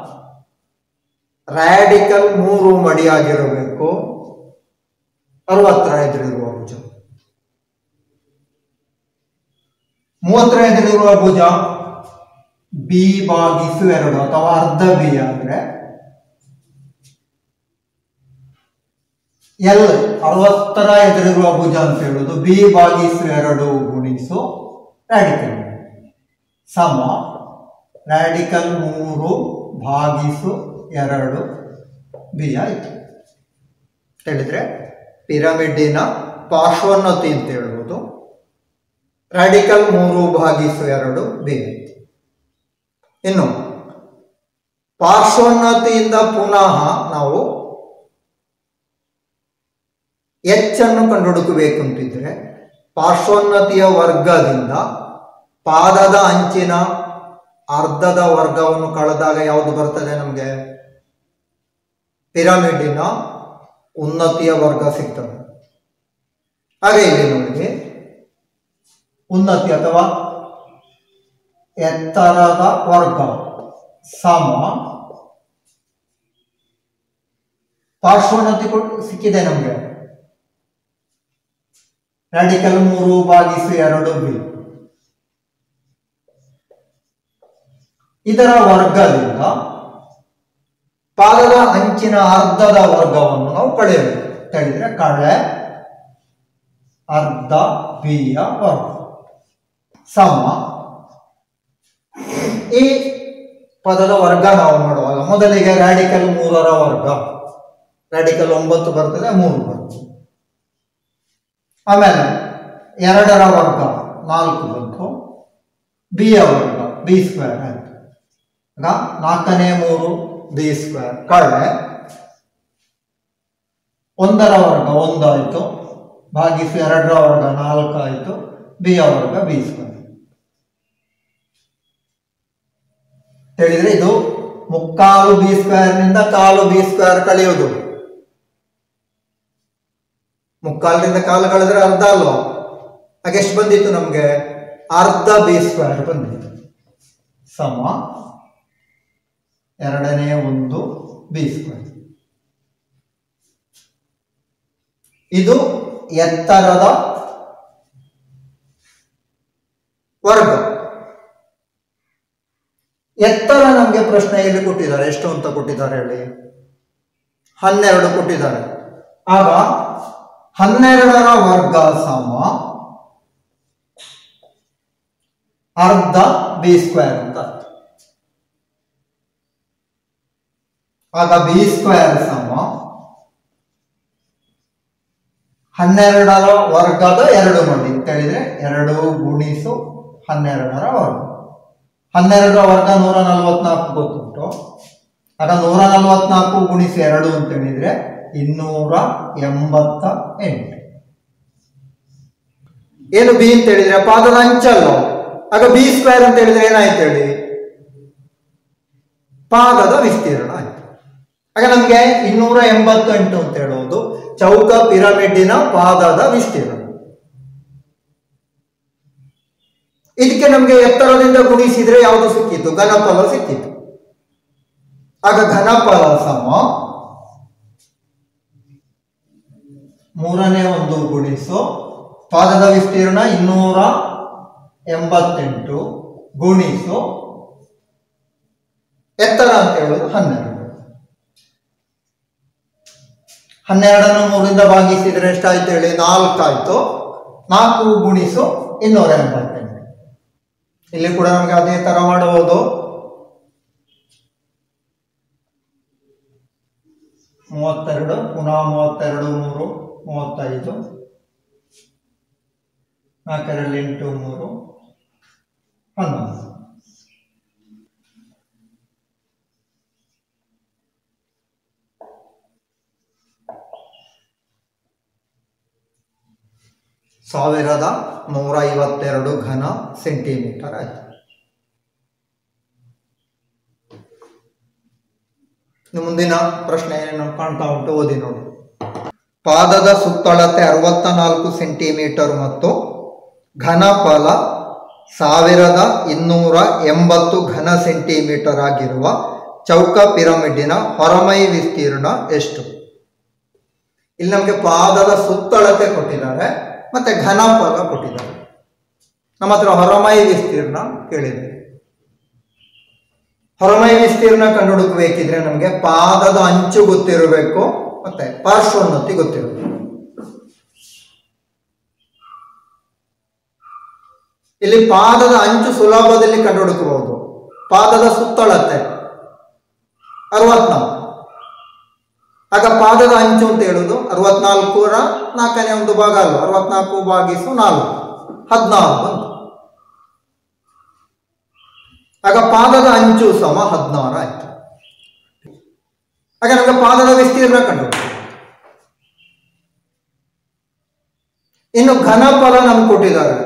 ರ್ಯಾಡಿಕಲ್ ಮೂರು ಮಡಿಯಾಗಿರಬೇಕು ಅರವತ್ತರ ಎದುರಿರುವ ಭುಜ ಮೂವತ್ತರ ಎದುರಿರುವ ಭುಜ ಬಿ ಭಾಗಿಸು ಎರಡು ಅಥವಾ ಅರ್ಧ ಬಿ ಅಂದ್ರೆ ಎಲ್ ಅರವತ್ತರ ಎದುರಿರುವ ಭುಜ ಅಂತ ಹೇಳುದು ಬಿ ಭಾಗಿಸು ಎರಡು ಗುಣಿಸು ರ್ಯಾಡಿಕಲ್ ಸಮ ರ್ಯಾಡಿಕಲ್ ಮೂರು ಭಾಗಿಸು ಎರಡು ಬಿ ಆಯಿತು ಹೇಳಿದ್ರೆ ಪಿರಮಿಡ್ಡಿನ ಪಾರ್ಶ್ವೋನ್ನತಿ ಅಂತ ಹೇಳ್ಬೋದು ರ್ಯಾಡಿಕಲ್ ಮೂರು ಭಾಗಿಸು ಎರಡು ಬಿ ಇನ್ನು ಪಾರ್ಶ್ವೋನ್ನತಿಯಿಂದ ಪುನಃ ನಾವು ಎಚ್ ಅನ್ನು ಕಂಡುಹುಡುಕಬೇಕು ಅಂತಿದ್ರೆ ಪಾರ್ಶ್ವೋನ್ನತಿಯ ವರ್ಗದಿಂದ ಪಾದದ ಅಂಚಿನ ಅರ್ಧದ ವರ್ಗವನ್ನು ಕಳೆದಾಗ ಯಾವುದು ಬರ್ತದೆ ನಮಗೆ ಪಿರಮಿಡಿನ ಉನ್ನತಿಯ ವರ್ಗ ಸಿಗ್ತದೆ ಹಾಗೆ ಇಲ್ಲಿ ನೋಡಿ ಉನ್ನತಿ ಅಥವಾ ಎತ್ತರದ ವರ್ಗ ಸಮ ಪಾರ್ಶ್ವೋನ್ನತಿ ಕೊಟ್ಟು ಸಿಕ್ಕಿದೆ ನಮಗೆ ರ್ಯಾಡಿಕಲ್ ಮೂರು ಭಾಗಿಸು ಎರಡು ಬಿ ಇದರ ವರ್ಗದಿಂದ ಪಾದದ ಅಂಚಿನ ಅರ್ಧದ ವರ್ಗವನ್ನು ನಾವು ಕಳೆಯಬೇಕು ಅಂತ ಹೇಳಿದ್ರೆ ಕಳೆ ಅರ್ಧ ಬಿಯ ವರ್ಗ ಸಮ ಈ ಪದದ ವರ್ಗ ನಾವು ಮಾಡುವಾಗ ಮೊದಲಿಗೆ ರ್ಯಾಡಿಕಲ್ ಮೂರರ ವರ್ಗ ರ್ಯಾಡಿಕಲ್ ಒಂಬತ್ತು ಬರ್ತದೆ ಮೂರು ಬರ್ತದೆ ಆಮೇಲೆ ಎರಡರ ವರ್ಗ ನಾಲ್ಕು ಬಂತು ಬಿಯ ವರ್ಗ ಬಿ ಸ್ಕ್ವೇರ್ ಆಯ್ತು ಈಗ ನಾಲ್ಕನೇ ಮೂರು ಬಿ ಸ್ಕ್ವೇರ್ ಕಳೆ ಒಂದರ ವರ್ಗ ಒಂದಾಯಿತು ಭಾಗಿಸಿ ಎರಡರ ವರ್ಗ ನಾಲ್ಕು ಆಯಿತು ಬಿಯ ವರ್ಗ ಬಿ ಸ್ಕ್ವೇರ್ ಹೇಳಿದ್ರೆ ಇದು ಮುಕ್ಕಾಲು ಬಿ ಸ್ಕ್ವೇರ್ನಿಂದ ಕಾಲು ಬಿ ಸ್ಕ್ವೇರ್ ಕಳೆಯುವುದು ಮುಕ್ಕಾಲರಿಂದ ಕಾಲು ಕಳೆದ್ರೆ ಅರ್ಧ ಅಲ್ವಾ ಹಾಗೆ ಎಷ್ಟು ಬಂದಿತ್ತು ನಮಗೆ ಅರ್ಧ ಬಿ ಸ್ಕ್ವೇರ್ ಬಂದಿತ್ತು ಸಮ ಎರಡನೇ ಒಂದು ಬಿ ಸ್ಕ್ವೇರ್ ಇದು ಎತ್ತರದ ವರ್ಗ ಎತ್ತರ ನಮಗೆ ಪ್ರಶ್ನೆಯಲ್ಲಿ ಕೊಟ್ಟಿದ್ದಾರೆ ಎಷ್ಟು ಅಂತ ಕೊಟ್ಟಿದ್ದಾರೆ ಹೇಳಿ ಹನ್ನೆರಡು ಕೊಟ್ಟಿದ್ದಾರೆ ಆಗ ಹನ್ನೆರಡರ ವರ್ಗ ಸಮ ಅರ್ಧ ಬಿ ಸ್ಕ್ವೇರ್ ಅಂತ ಅರ್ಥ. ಆಗ ಬಿ ಸ್ಕ್ವೇರ್ ಸಮ ಹನ್ನೆರಡರ ವರ್ಗದ ಎರಡು ಮಡಿ ಅಂತ ಹೇಳಿದ್ರೆ ಎರಡು ಗುಣಿಸು ಹನ್ನೆರಡರ ವರ್ಗ ಹನ್ನೆರಡರ ವರ್ಗ ನೂರ ನಲವತ್ನಾಲ್ಕು ಗೊತ್ತುಂಟು ಆಗ ನೂರ ನಲವತ್ನಾಲ್ಕು ಗುಣಿಸಿ ಎರಡು ಅಂತ ಹೇಳಿದ್ರೆ ಇನ್ನೂರ ಎಂಬತ್ತ ಎಂಟು ಏನು ಬಿ ಅಂತ ಹೇಳಿದ್ರೆ ಪಾದದ ಅಂಚಲ್ಲ ಆಗ ಬಿ ಸ್ಕ್ವೇರ್ ಅಂತ ಹೇಳಿದ್ರೆ ಏನಾಯ್ತು ಹೇಳಿ ಪಾದದ ವಿಸ್ತೀರ್ಣ ಆಯ್ತು ಆಗ ನಮಗೆ ಇನ್ನೂರ ಎಂಬತ್ತೆಂಟು ಅಂತ ಹೇಳುವುದು ಚೌಕ ಪಿರಮಿಡ್ಡಿನ ಪಾದದ ವಿಸ್ತೀರ್ಣ ಇದಕ್ಕೆ ನಮಗೆ ಎತ್ತರದಿಂದ ಗುಣಿಸಿದ್ರೆ ಯಾವುದು ಸಿಕ್ಕಿತ್ತು ಘನಫಲ ಸಿಕ್ಕಿತ್ತು ಆಗ ಘನಫಲ ಸಮ ಮೂರನೇ ಒಂದು ಗುಣಿಸು ಪಾದದ ವಿಸ್ತೀರ್ಣ ಇನ್ನೂರ ಎಂಬತ್ತೆಂಟು ಗುಣಿಸು ಎತ್ತರ ಅಂತ ಹೇಳೋದು ಹನ್ನೆರಡು ಹನ್ನೆರಡನ್ನು ಮೂರಿಂದ ಭಾಗಿಸಿದ್ರೆ ಎಷ್ಟಾಯ್ತು ಹೇಳಿ ನಾಲ್ಕಾಯ್ತು ನಾಲ್ಕು ಗುಣಿಸು ಇನ್ನೂರ ಎಂಬತ್ತೆಂಟು ಇಲ್ಲಿ ಕೂಡ ನಮಗೆ ಅದೇ ತರ ಮಾಡಬಹುದು ಮೂವತ್ತೆರಡು ಪುನಃ ಮೂವತ್ತೆರಡು ಮೂರು ಮೂವತ್ತೈದು ನಾಲ್ಕರಲ್ಲಿ ಎಂಟು ಮೂರು ಹನ್ನೊಂದು ಸಾವಿರದ ನೂರ ಐವತ್ತೆರಡು ಘನ ಸೆಂಟಿಮೀಟರ್ ಆಯ್ತು ಇನ್ನು ಮುಂದಿನ ಪ್ರಶ್ನೆ ಏನು ಕಾಣ್ತಾ ಉಂಟು ಓದಿ ನೋಡಿ ಪಾದದ ಸುತ್ತಳತೆ ಅರವತ್ತ ನಾಲ್ಕು ಸೆಂಟಿಮೀಟರ್ ಮತ್ತು ಘನಫಲ ಸಾವಿರದ ಇನ್ನೂರ ಎಂಬತ್ತು ಘನ ಸೆಂಟಿಮೀಟರ್ ಆಗಿರುವ ಚೌಕ ಪಿರಮಿಡ್ಡಿನ ಹೊರಮೈ ವಿಸ್ತೀರ್ಣ ಎಷ್ಟು ಇಲ್ಲಿ ನಮಗೆ ಪಾದದ ಸುತ್ತಳತೆ ಕೊಟ್ಟಿದ್ದಾರೆ ಮತ್ತೆ ಘನಫಲ ಕೊಟ್ಟಿದ್ದಾರೆ ನಮ್ಮ ಹತ್ರ ಹೊರಮೈ ವಿಸ್ತೀರ್ಣ ಕೇಳಿದೆ ಹೊರಮೈ ವಿಸ್ತೀರ್ಣ ಕಂಡುಹುಡುಕಬೇಕಿದ್ರೆ ನಮಗೆ ಪಾದದ ಅಂಚು ಗೊತ್ತಿರಬೇಕು ಮತ್ತೆ ಪಾರ್ಶ್ವೋನ್ನತಿ ಗೊತ್ತಿರಬೇಕು ಇಲ್ಲಿ ಪಾದದ ಅಂಚು ಸುಲಭದಲ್ಲಿ ಕಂಡುಹುಡುಕಬಹುದು ಪಾದದ ಸುತ್ತಳತೆ ಅರವತ್ನಾಲ್ಕು ಆಗ ಪಾದದ ಅಂಚು ಅಂತ ಹೇಳುದು ಅರವತ್ನಾಲ್ಕರ ನಾಲ್ಕನೇ ಒಂದು ಭಾಗ ಅಲ್ವಾ ಅರವತ್ನಾಲ್ಕು ಭಾಗಿಸು ನಾಲ್ಕು ಹದಿನಾಲ್ಕು ಅಂತ ಆಗ ಪಾದದ ಅಂಚು ಸಮ ಹದಿನಾರು ಆಯ್ತು ಆಗ ನಮಗೆ ಪಾದದ ವಿಸ್ತೀರ್ಣ ಕಂಡು ಇನ್ನು ಘನಫಲ ನಮ್ಗೆ ಕೊಟ್ಟಿದ್ದಾರೆ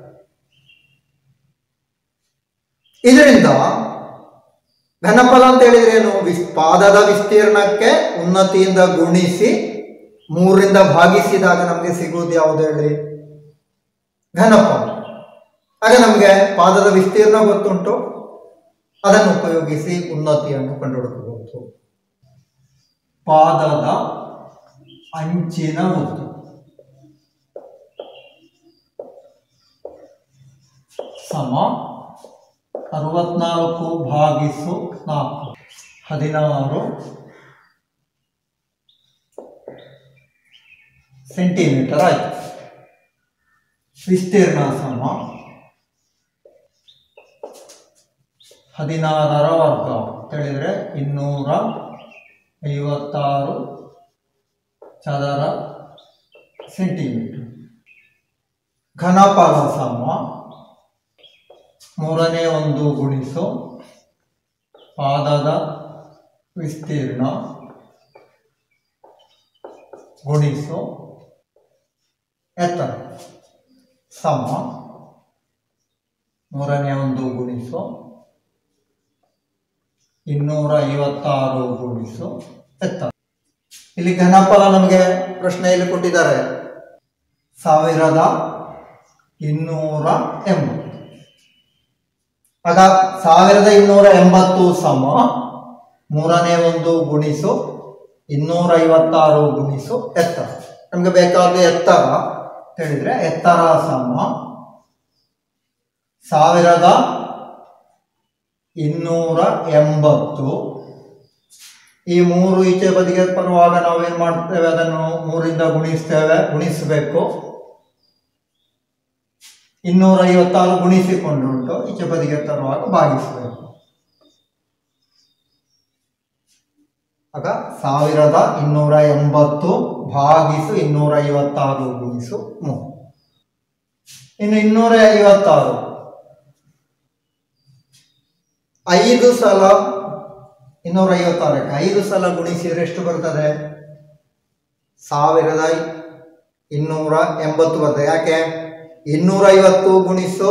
ಇದರಿಂದ ಘನಫಲ ಅಂತ ಹೇಳಿದ್ರೆ ಏನು ವಿಸ್ ಪಾದದ ವಿಸ್ತೀರ್ಣಕ್ಕೆ ಉನ್ನತಿಯಿಂದ ಗುಣಿಸಿ ಮೂರರಿಂದ ಭಾಗಿಸಿದಾಗ ನಮಗೆ ಸಿಗುವುದು ಯಾವುದು ಹೇಳಿ ಘನಫಲ ಆಗ ನಮಗೆ ಪಾದದ ವಿಸ್ತೀರ್ಣ ಗೊತ್ತುಂಟು ಅದನ್ನು ಉಪಯೋಗಿಸಿ ಉನ್ನತಿಯನ್ನು ಕಂಡುಹುಡುಕಬಹುದು ಪಾದದ ಅಂಚಿನ ಉದ್ದ ಸಮ ಅರವತ್ನಾಲ್ಕು ಭಾಗಿಸು ನಾಲ್ಕು ಹದಿನಾರು ಸೆಂಟಿಮೀಟರ್ ಆಯ್ತು ವಿಸ್ತೀರ್ಣ ಸಮ ಹದಿನಾರರ ವರ್ಗ ಅಂತ ಹೇಳಿದ್ರೆ ಇನ್ನೂರ ಐವತ್ತಾರು ಚದರ ಸೆಂಟಿಮೀಟರ್ ಘನಫಲ ಸಮ ಮೂರನೇ ಒಂದು ಗುಣಿಸು ಪಾದದ ವಿಸ್ತೀರ್ಣ ಗುಣಿಸು ಎತ್ತರ ಸಮ ಮೂರನೇ ಒಂದು ಗುಣಿಸು ಇನ್ನೂರ ಐವತ್ತಾರು ಗುಣಿಸು ಎತ್ತರ ಇಲ್ಲಿ ಘನಫಲ ನಮಗೆ ಪ್ರಶ್ನೆಯಲ್ಲಿ ಕೊಟ್ಟಿದ್ದಾರೆ ಸಾವಿರದ ಇನ್ನೂರ ಎಂಬತ್ತು ಆಗ ಸಾವಿರದ ಇನ್ನೂರ ಎಂಬತ್ತು ಸಮ ಮೂರನೇ ಒಂದು ಗುಣಿಸು ಇನ್ನೂರ ಐವತ್ತಾರು ಗುಣಿಸು ಎತ್ತರ ನಮಗೆ ಬೇಕಾದ ಎತ್ತರ ಅಂತ ಹೇಳಿದ್ರೆ ಎತ್ತರ ಸಮ ಸಾವಿರದ ಇನ್ನೂರ ಎಂಬತ್ತು ಈ ಮೂರು ಈಚೆ ಬದಿಗೆ ಬರುವಾಗ ನಾವೇನ್ ಮಾಡ್ತೇವೆ ಅದನ್ನು ಮೂರಿಂದ ಗುಣಿಸ್ತೇವೆ ಗುಣಿಸಬೇಕು ಇನ್ನೂರ ಐವತ್ತಾರು ಗುಣಿಸಿಕೊಂಡುಂಟು ಈಚೆ ಬದಿಗೆ ತರುವಾಗ ಭಾಗಿಸಬೇಕು ಆಗ ಸಾವಿರದ ಇನ್ನೂರ ಎಂಬತ್ತು ಭಾಗಿಸು ಇನ್ನೂರ ಐವತ್ತಾರು ಗುಣಿಸು ಮೂರು ಇನ್ನು ಇನ್ನೂರ ಐವತ್ತಾರು ಐದು ಸಲ ಇನ್ನೂರ ಐವತ್ತಾರಕ್ಕೆ ಐದು ಸಲ ಗುಣಿಸಿದ್ರೆ ಎಷ್ಟು ಬರ್ತದೆ ಸಾವಿರದ ಇನ್ನೂರ ಎಂಬತ್ತು ಬರ್ತದೆ ಯಾಕೆ ಇನ್ನೂರ ಐವತ್ತು ಗುಣಿಸು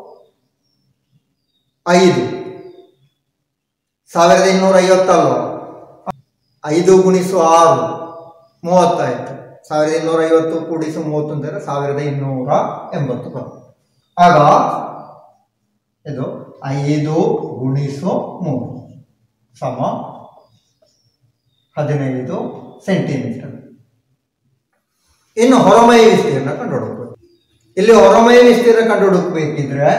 ಐದು ಸಾವಿರದ ಇನ್ನೂರ ಐವತ್ತಲ್ವ ಐದು ಗುಣಿಸು ಆರು ಮೂವತ್ತಾಯ್ತು ಸಾವಿರದ ಇನ್ನೂರ ಐವತ್ತು ಕೂಡಿಸು ಮೂವತ್ತು ಅಂತಂದ್ರೆ ಸಾವಿರದ ಇನ್ನೂರ ಎಂಬತ್ತು ಬರ್ತದೆ ಆಗ ಇದು ಐದು ಗುಣಿಸು ಮೂರು ಸಮ ಹದಿನೈದು ಸೆಂಟಿಮೀಟರ್ ಇನ್ನು ಹೊರಮೈ ವಿಸ್ತೀರ್ಣ ಕಂಡುಹುಡುಕಬೇಕು ಇಲ್ಲಿ ಹೊರಮೈ ವಿಸ್ತೀರ್ಣ ಕಂಡುಹುಡುಕಬೇಕಿದ್ರೆ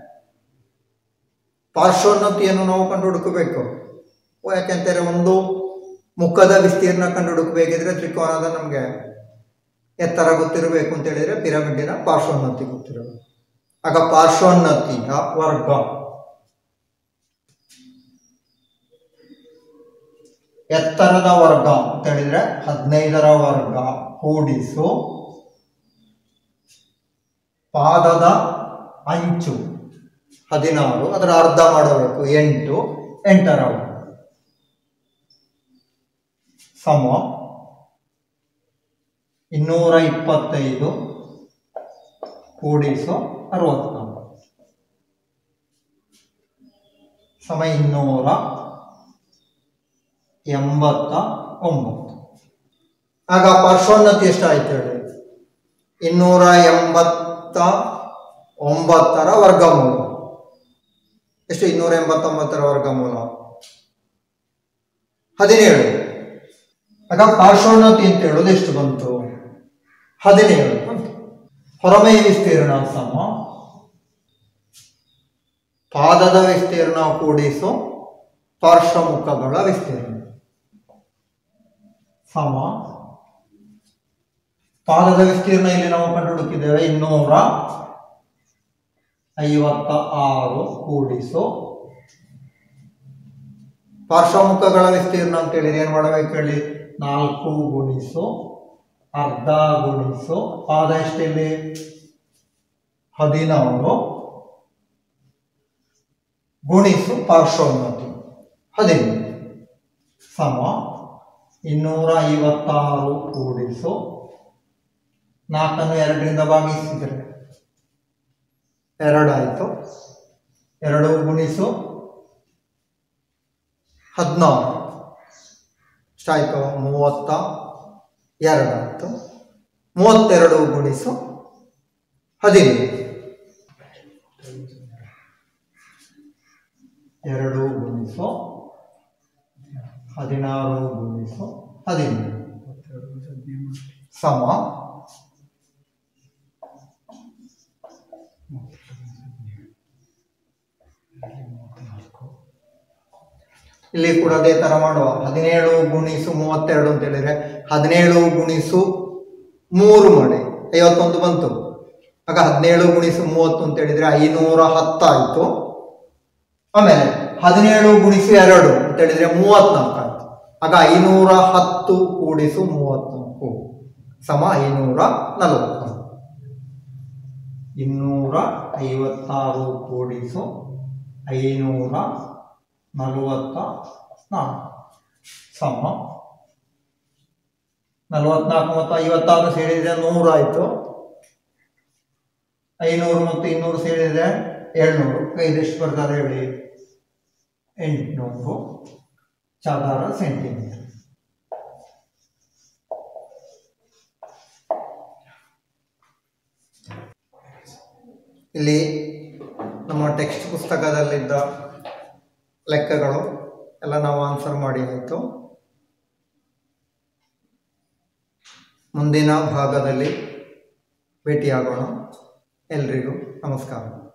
ಪಾರ್ಶ್ವೋನ್ನತಿಯನ್ನು ನಾವು ಕಂಡುಹುಡುಕಬೇಕು ಯಾಕೆಂತಾರೆ ಒಂದು ಮುಖದ ವಿಸ್ತೀರ್ಣ ಕಂಡುಹುಡುಕಬೇಕಿದ್ರೆ ತ್ರಿಕೋನದ ನಮಗೆ ಎತ್ತರ ಗೊತ್ತಿರಬೇಕು ಅಂತ ಹೇಳಿದ್ರೆ ಪಿರಮಿಡ್ಡಿನ ಪಾರ್ಶ್ವೋನ್ನತಿ ಗೊತ್ತಿರಬೇಕು ಆಗ ಪಾರ್ಶ್ವೋನ್ನತಿಯ ವರ್ಗ ಎತ್ತರದ ವರ್ಗ ಅಂತ ಹೇಳಿದ್ರೆ ಹದಿನೈದರ ವರ್ಗ ಕೂಡಿಸು ಪಾದದ ಅಂಚು ಹದಿನಾರು ಅದರ ಅರ್ಧ ಮಾಡಬೇಕು ಎಂಟು ಎಂಟರ ವರ್ಗ ಸಮ ಇನ್ನೂರ ಇಪ್ಪತ್ತೈದು ಕೂಡಿಸು ಅರವತ್ನಾಲ್ಕು ಸಮ ಇನ್ನೂರ ಎಂಬತ್ತ ಒಂಬತ್ತು ಆಗ ಪಾರ್ಶ್ವೋನ್ನತಿ ಎಷ್ಟಾಯ್ತು ಹೇಳಿ ಇನ್ನೂರ ಎಂಬತ್ತ ಒಂಬತ್ತರ ವರ್ಗಮೂಲ ಎಷ್ಟು ಇನ್ನೂರ ಎಂಬತ್ತೊಂಬತ್ತರ ವರ್ಗಮೂಲ ಹದಿನೇಳು ಆಗ ಪಾರ್ಶ್ವೋನ್ನತಿ ಅಂತ ಹೇಳೋದು ಎಷ್ಟು ಬಂತು ಹದಿನೇಳು ಬಂತು ಹೊರಮೈ ವಿಸ್ತೀರ್ಣ ಸಮ ಪಾದದ ವಿಸ್ತೀರ್ಣ ಕೂಡಿಸು ಪಾರ್ಶ್ವಮುಖಗಳ ವಿಸ್ತೀರ್ಣ ಸಮ ಪಾದದ ವಿಸ್ತೀರ್ಣ ಇಲ್ಲಿ ನಾವು ಕಂಡು ಹುಡುಕಿದ್ದೇವೆ ಇನ್ನೂರ ಐವತ್ತ ಆರು ಕೂಡಿಸು ಪಾರ್ಶ್ವಮುಖಗಳ ವಿಸ್ತೀರ್ಣ ಅಂತ ಹೇಳಿದ್ರೆ ಏನ್ ಮಾಡಬೇಕು ಹೇಳಿ ನಾಲ್ಕು ಗುಣಿಸು ಅರ್ಧ ಗುಣಿಸು ಪಾದ ಎಷ್ಟಿಲ್ಲಿ ಹದಿನಾರು ಗುಣಿಸು ಪಾರ್ಶ್ವೋನ್ನತಿ ಹದಿನೈದು ಸಮ ಇನ್ನೂರ ಐವತ್ತಾರು ಕೂಡಿಸು ನಾಲ್ಕನ್ನು ಎರಡರಿಂದ ಭಾಗಿಸಿದರೆ ಎರಡಾಯಿತು ಎರಡು ಗುಣಿಸು ಹದಿನಾರು ಎಷ್ಟಾಯಿತು ಮೂವತ್ತ ಎರಡಾಯಿತು ಮೂವತ್ತೆರಡು ಗುಣಿಸು ಹದಿನೈದು ಎರಡು ಗುಣಿಸು ಹದಿನಾರು ಗುಣಿಸು ಹದಿನೈದು ಸಮ ಇಲ್ಲಿ ಕೂಡ ಅದೇ ತರ ಮಾಡುವ ಹದಿನೇಳು ಗುಣಿಸು ಮೂವತ್ತೆರಡು ಅಂತ ಹೇಳಿದ್ರೆ ಹದಿನೇಳು ಗುಣಿಸು ಮೂರು ಮಾಡಿ ಐವತ್ತೊಂದು ಬಂತು ಆಗ ಹದಿನೇಳು ಗುಣಿಸು ಮೂವತ್ತು ಅಂತ ಹೇಳಿದ್ರೆ ಐನೂರ ಹತ್ತಾಯ್ತು ಆಮೇಲೆ ಹದಿನೇಳು ಗುಣಿಸು ಎರಡು ಅಂತ ಹೇಳಿದ್ರೆ ಮೂವತ್ನಾಲ್ಕು ಆಯ್ತು ಆಗ ಐನೂರ ಹತ್ತು ಕೂಡಿಸು ಮೂವತ್ನಾಲ್ಕು ಸಮ ಐನೂರ ನಲವತ್ತು ಇನ್ನೂರ ಐವತ್ತಾರು ಕೂಡಿಸು ಐನೂರ ನಲವತ್ತ ನಾಲ್ಕು ಸಮ ನಲವತ್ನಾಲ್ಕು ಮತ್ತು ಐವತ್ತಾರು ಸೇರಿದ್ರೆ ನೂರಾಯಿತು ಐನೂರು ಮತ್ತು ಇನ್ನೂರು ಸೇರಿದ್ರೆ ಏಳ್ನೂರು ಕೈದೆಷ್ಟು ಬರ್ತಾರೆ ಹೇಳಿ ಎಂಟುನೂರು ಚದರ ಸೆಂಟಿಮೀಟರ್ ಇಲ್ಲಿ ನಮ್ಮ ಟೆಕ್ಸ್ಟ್ ಪುಸ್ತಕದಲ್ಲಿದ್ದ ಲೆಕ್ಕಗಳು ಎಲ್ಲ ನಾವು ಆನ್ಸರ್ ಮಾಡಿ ಆಯಿತು ಮುಂದಿನ ಭಾಗದಲ್ಲಿ ಭೇಟಿಯಾಗೋಣ ಎಲ್ರಿಗೂ ನಮಸ್ಕಾರ